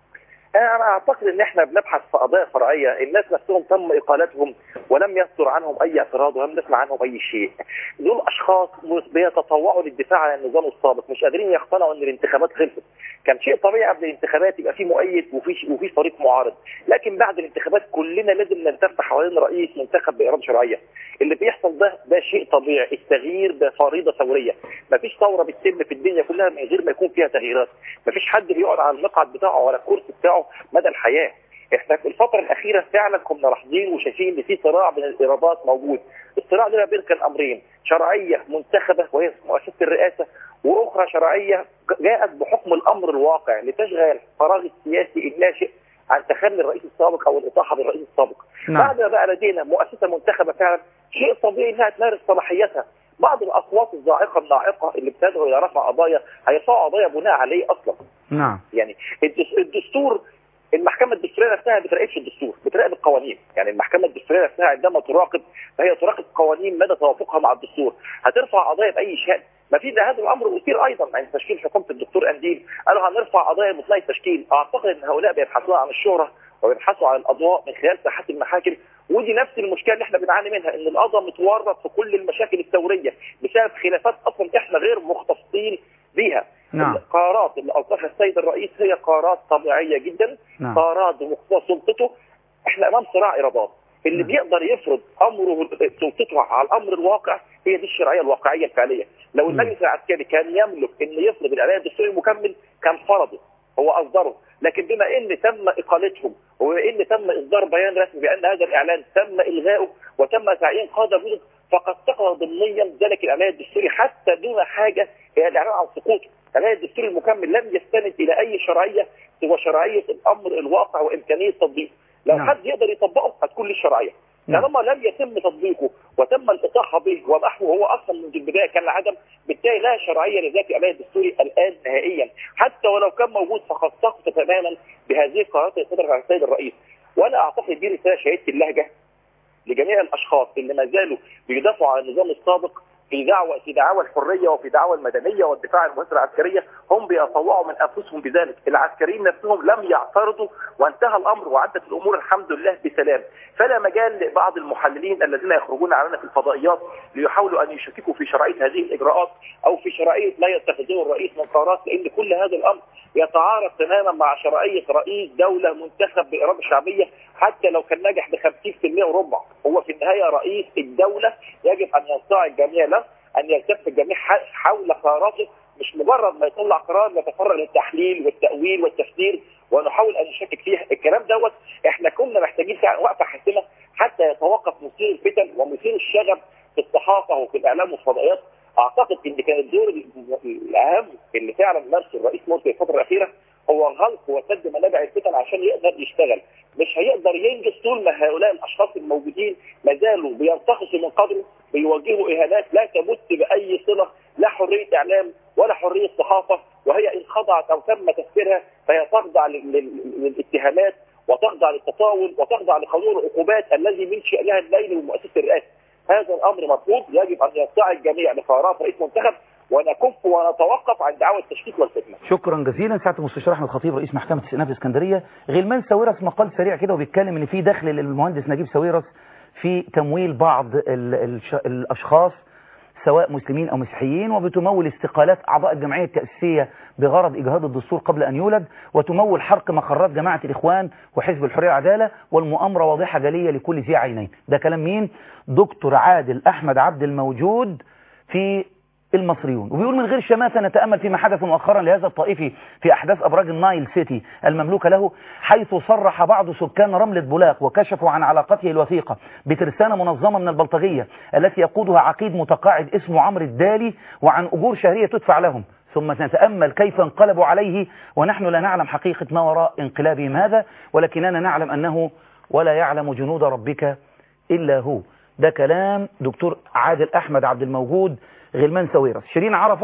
انا اعتقد ان احنا بنبحث في قضايا فرعيه الناس نفسهم تم اقالتهم ولم يصدر عنهم اي اعتراض ولم نسمع عنهم اي شيء دول اشخاص بيتطوعوا للدفاع عن النظام السابق مش قادرين يقتنعوا ان الانتخابات خلصت كان شيء طبيعي قبل الانتخابات يبقى في مؤيد وفي وفي فريق معارض لكن بعد الانتخابات كلنا لازم نلتف حوالين رئيس منتخب باراده شرعيه اللي بيحصل ده ده شيء طبيعي التغيير ده فريضه ثوريه مفيش ثوره بتتم في الدنيا كلها من غير ما يكون فيها تغييرات مفيش حد بيقعد على المقعد بتاعه ولا الكرسي بتاعه مدى الحياه احنا في الفتره الاخيره فعلا كنا ملاحظين وشايفين ان في صراع بين الايرادات موجود الصراع ده بين كان امرين شرعيه منتخبه وهي مؤسسه الرئاسه واخرى شرعيه جاءت بحكم الامر الواقع لتشغل الفراغ السياسي الناشئ عن تخلي الرئيس السابق او الاطاحه بالرئيس السابق نعم. بعد ما بقى لدينا مؤسسه منتخبه فعلا شيء طبيعي انها تمارس صلاحيتها بعض الاصوات الزاعقه الناعقه اللي بتدعو الى رفع قضايا هيرفعوا قضايا بناء عليه اصلا نعم يعني الدس- الدستور المحكمة الدستورية نفسها ما بتراقبش الدستور بتراقب القوانين يعني المحكمة الدستورية نفسها عندما تراقب فهي تراقب قوانين مدى توافقها مع الدستور هترفع قضايا بأي شأن ما في ده هذا الامر اثير ايضا عند تشكيل حكومه الدكتور انديل قالوا هنرفع قضايا مطلقه التشكيل اعتقد ان هؤلاء بيبحثون عن الشهره وبيبحثوا عن الاضواء من خلال ساحات المحاكم ودي نفس المشكله اللي احنا بنعاني منها ان القضاء متورط في كل المشاكل الثوريه بسبب خلافات اصلا احنا غير مختصين بيها نعم. القرارات اللي اصدرها السيد الرئيس هي قرارات طبيعيه جدا نعم. قرارات بمقتضى سلطته احنا امام صراع ايرادات اللي بيقدر يفرض امره سلطته على الامر الواقع هي دي الشرعيه الواقعيه الفعليه لو المجلس العسكري كان يملك ان يفرض الاعلان الدستوري المكمل كان فرضه هو اصدره لكن بما ان تم اقالتهم وبما ان تم اصدار بيان رسمي بان هذا الاعلان تم الغائه وتم تعيين قاده جدد فقد سقط ضمنيا ذلك الاعلان الدستوري حتى دون حاجه الى الاعلان عن سقوطه الاعلان الدستوري المكمل لم يستند الى اي شرعيه سوى شرعيه الامر الواقع وامكانيه تطبيقه لو نعم. حد يقدر يطبقه هتكون ليه الشرعيه طالما لم يتم تطبيقه وتم الاطاحه به ومحوه هو اصلا منذ البدايه كان العدم بالتالي لا شرعيه لذات الاعلان الدستوري الان نهائيا حتى ولو كان موجود فقد سقط تماما بهذه القرارات اللي صدرت عن السيد الرئيس وانا اعتقد دي رساله شهيده اللهجه لجميع الاشخاص اللي ما زالوا بيدافعوا عن النظام السابق في دعوة في دعاوى الحريه وفي دعاوى المدنيه والدفاع عن المؤسسه العسكريه هم بيتطوعوا من انفسهم بذلك، العسكريين نفسهم لم يعترضوا وانتهى الامر وعدت الامور الحمد لله بسلام، فلا مجال لبعض المحللين الذين يخرجون علينا في الفضائيات ليحاولوا ان يشككوا في شرعيه هذه الاجراءات او في شرعيه لا يتخذه الرئيس من قرارات لان كل هذا الامر يتعارض تماما مع شرعيه رئيس دوله منتخب باراده شعبيه حتى لو كان ناجح ب 50% وربع، هو في النهايه رئيس الدوله يجب ان ينصاع الجميع له ان يلتف الجميع ح- حول قراراته مش مجرد ما يطلع قرار نتفرغ للتحليل والتاويل والتفسير ونحاول ان نشكك فيها الكلام دوت احنا كنا محتاجين فعلا وقفه حاسمه حتى يتوقف مثير الفتن ومثير الشغب في الصحافه وفي الاعلام والفضائيات اعتقد ان كان الدور ال- الاهم اللي فعلا مارسه الرئيس مرسي الفتره الاخيره هو غلق وسد منابع الفتن عشان يقدر يشتغل مش هيقدر ينجز طول ما هؤلاء الاشخاص الموجودين ما زالوا بينتقصوا من قدره بيواجهوا اهانات لا تمت باي صله لا حريه اعلام ولا حريه صحافه وهي ان خضعت او تم تفسيرها فهي تخضع لل- لل- للاتهامات وتخضع للتطاول وتخضع لقانون العقوبات الذي من شانها الليل ومؤسسه الرئاسه هذا الامر مرفوض يجب ان ينصاع الجميع لقرارات رئيس منتخب ونكف ونتوقف عن دعوى التشكيك والفتنه شكرا جزيلا سعاده المستشار احمد خطيب رئيس محكمه استئناف اسكندريه غلمان ساويرس مقال سريع كده وبيتكلم ان في دخل للمهندس نجيب ساويرس في تمويل بعض ال ال الاشخاص سواء مسلمين او مسيحيين وبتمول استقالات اعضاء الجمعيه التاسيسيه بغرض اجهاض الدستور قبل ان يولد وتمول حرق مقرات جماعه الاخوان وحزب الحريه والعداله والمؤامره واضحه جليه لكل ذي عينين ده كلام مين دكتور عادل احمد عبد الموجود في المصريون وبيقول من غير شماتة نتأمل فيما حدث مؤخرا لهذا الطائفي في أحداث أبراج النايل سيتي المملوكة له حيث صرح بعض سكان رملة بولاق وكشفوا عن علاقته الوثيقة بترسانة منظمة من البلطجية التي يقودها عقيد متقاعد اسمه عمرو الدالي وعن أجور شهرية تدفع لهم ثم نتأمل كيف انقلبوا عليه ونحن لا نعلم حقيقة ما وراء انقلابهم هذا ولكننا نعلم أنه ولا يعلم جنود ربك إلا هو ده كلام دكتور عادل أحمد عبد الموجود غلمان ساويرس شيرين عرفة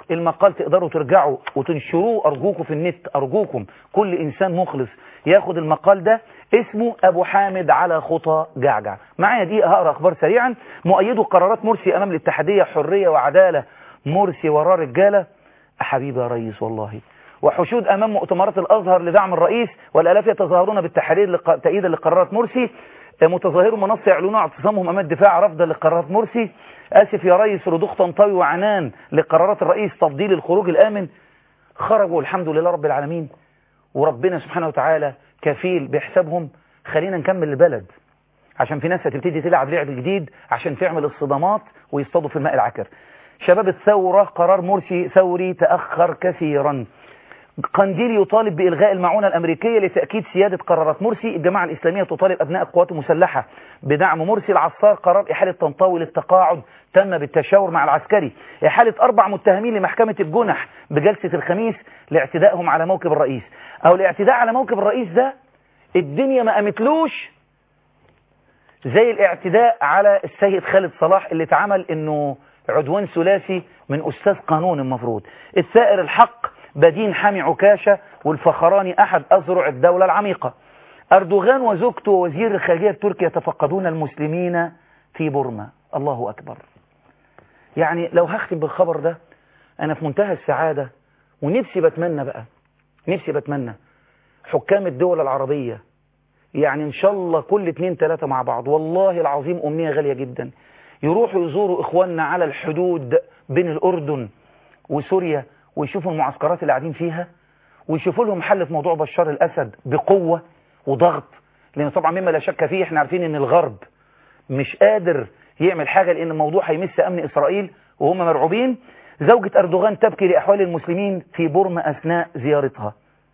المقال تقدروا ترجعوا وتنشروه أرجوكم في النت أرجوكم كل إنسان مخلص ياخد المقال ده اسمه أبو حامد على خطى جعجع معايا دقيقة هقرأ أخبار سريعا مؤيدوا قرارات مرسي أمام الاتحادية حرية وعدالة مرسي وراه رجالة حبيبي يا ريس والله وحشود أمام مؤتمرات الأزهر لدعم الرئيس والآلاف يتظاهرون بالتحرير لق... تأييدا لقرارات مرسي متظاهروا منصة يعلنون اعتصامهم أمام الدفاع رفضا لقرارات مرسي آسف يا ريس رضوخ طنطاوي وعنان لقرارات الرئيس تفضيل الخروج الآمن خرجوا الحمد لله رب العالمين وربنا سبحانه وتعالى كفيل بحسابهم خلينا نكمل البلد عشان في ناس هتبتدي تلعب لعب جديد عشان تعمل الصدمات ويصطادوا في الماء العكر شباب الثورة قرار مرسي ثوري تأخر كثيرا قنديل يطالب بإلغاء المعونة الأمريكية لتأكيد سيادة قرارات مرسي الجماعة الإسلامية تطالب أبناء القوات المسلحة بدعم مرسي العصار قرار إحالة طنطاوي للتقاعد تم بالتشاور مع العسكري إحالة أربع متهمين لمحكمة الجنح بجلسة الخميس لاعتدائهم على موكب الرئيس أو الاعتداء على موكب الرئيس ده الدنيا ما قامتلوش زي الاعتداء على السيد خالد صلاح اللي اتعمل انه عدوان ثلاثي من أستاذ قانون المفروض الثائر الحق بدين حامي عكاشة والفخراني أحد أذرع الدولة العميقة أردوغان وزوجته ووزير الخارجية تركيا يتفقدون المسلمين في بورما الله أكبر يعني لو هختم بالخبر ده أنا في منتهى السعادة ونفسي بتمنى بقى نفسي بتمنى حكام الدول العربية يعني إن شاء الله كل اتنين تلاتة مع بعض والله العظيم أمنية غالية جدا يروحوا يزوروا إخواننا على الحدود بين الأردن وسوريا ويشوفوا المعسكرات اللي قاعدين فيها ويشوفوا لهم حل في موضوع بشار الأسد بقوة وضغط لأن طبعا مما لا شك فيه احنا عارفين ان الغرب مش قادر يعمل حاجة لأن الموضوع هيمس أمن إسرائيل وهم مرعوبين زوجة أردوغان تبكي لأحوال المسلمين في بورما أثناء زيارتها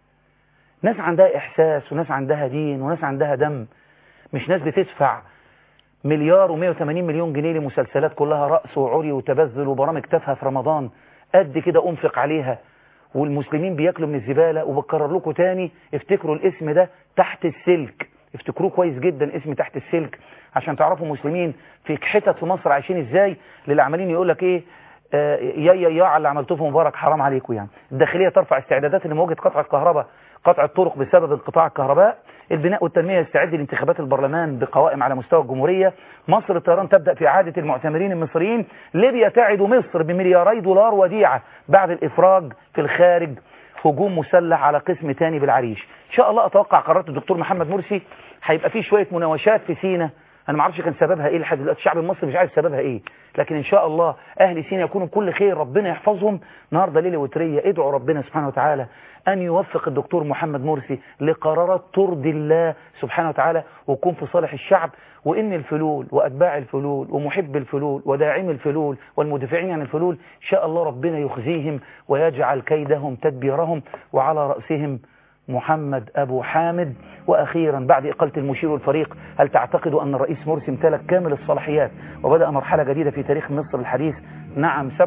ناس عندها إحساس وناس عندها دين وناس عندها دم مش ناس بتدفع مليار و180 مليون جنيه لمسلسلات كلها رأس وعري وتبذل وبرامج تافهه في رمضان قد كده أنفق عليها والمسلمين بياكلوا من الزبالة وبكرر لكم تاني افتكروا الاسم ده تحت السلك افتكروه كويس جدا اسم تحت السلك عشان تعرفوا مسلمين في حتت في مصر عايشين ازاي اللي عمالين يقول لك ايه آه يا يا يا على اللي عملتوه في مبارك حرام عليكم يعني الداخليه ترفع استعدادات لمواجهه قطع الكهرباء قطع الطرق بسبب انقطاع الكهرباء البناء والتنمية يستعد لانتخابات البرلمان بقوائم على مستوى الجمهورية مصر الطيران تبدأ في إعادة المعتمرين المصريين ليبيا تعد مصر بملياري دولار وديعة بعد الإفراج في الخارج هجوم مسلح على قسم تاني بالعريش إن شاء الله أتوقع قرارات الدكتور محمد مرسي هيبقى فيه شوية مناوشات في سينا انا ما اعرفش كان سببها ايه لحد دلوقتي الشعب المصري مش عارف سببها ايه لكن ان شاء الله اهل سينا يكونوا بكل خير ربنا يحفظهم النهارده ليله وتريه ادعوا ربنا سبحانه وتعالى ان يوفق الدكتور محمد مرسي لقرارات ترضي الله سبحانه وتعالى ويكون في صالح الشعب وان الفلول واتباع الفلول ومحب الفلول وداعم الفلول والمدافعين عن الفلول ان شاء الله ربنا يخزيهم ويجعل كيدهم تدبيرهم وعلى راسهم محمد أبو حامد وأخيرا بعد إقالة المشير والفريق هل تعتقد أن الرئيس مرسي امتلك كامل الصلاحيات وبدأ مرحلة جديدة في تاريخ مصر الحديث نعم 97%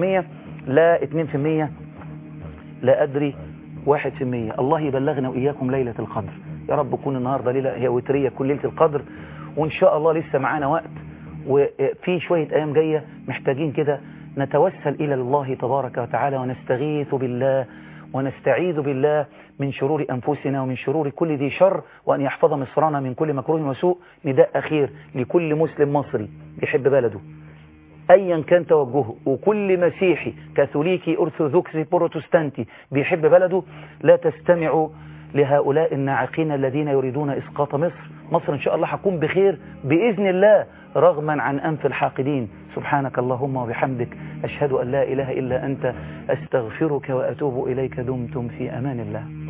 لا 2% لا أدري 1% الله يبلغنا وإياكم ليلة القدر يا رب تكون النهاردة ليلة هي وترية كل ليلة القدر وإن شاء الله لسه معانا وقت وفي شوية أيام جاية محتاجين كده نتوسل إلى الله تبارك وتعالى ونستغيث بالله ونستعيذ بالله من شرور أنفسنا ومن شرور كل ذي شر وأن يحفظ مصرنا من كل مكروه وسوء نداء أخير لكل مسلم مصري بيحب بلده أيا كان توجهه وكل مسيحي كاثوليكي أرثوذكسي بروتستانتي بيحب بلده لا تستمعوا لهؤلاء الناعقين الذين يريدون إسقاط مصر مصر إن شاء الله هتكون بخير بإذن الله رغما عن أنف الحاقدين سبحانك اللهم وبحمدك أشهد أن لا إله إلا أنت أستغفرك وأتوب إليك دمتم في أمان الله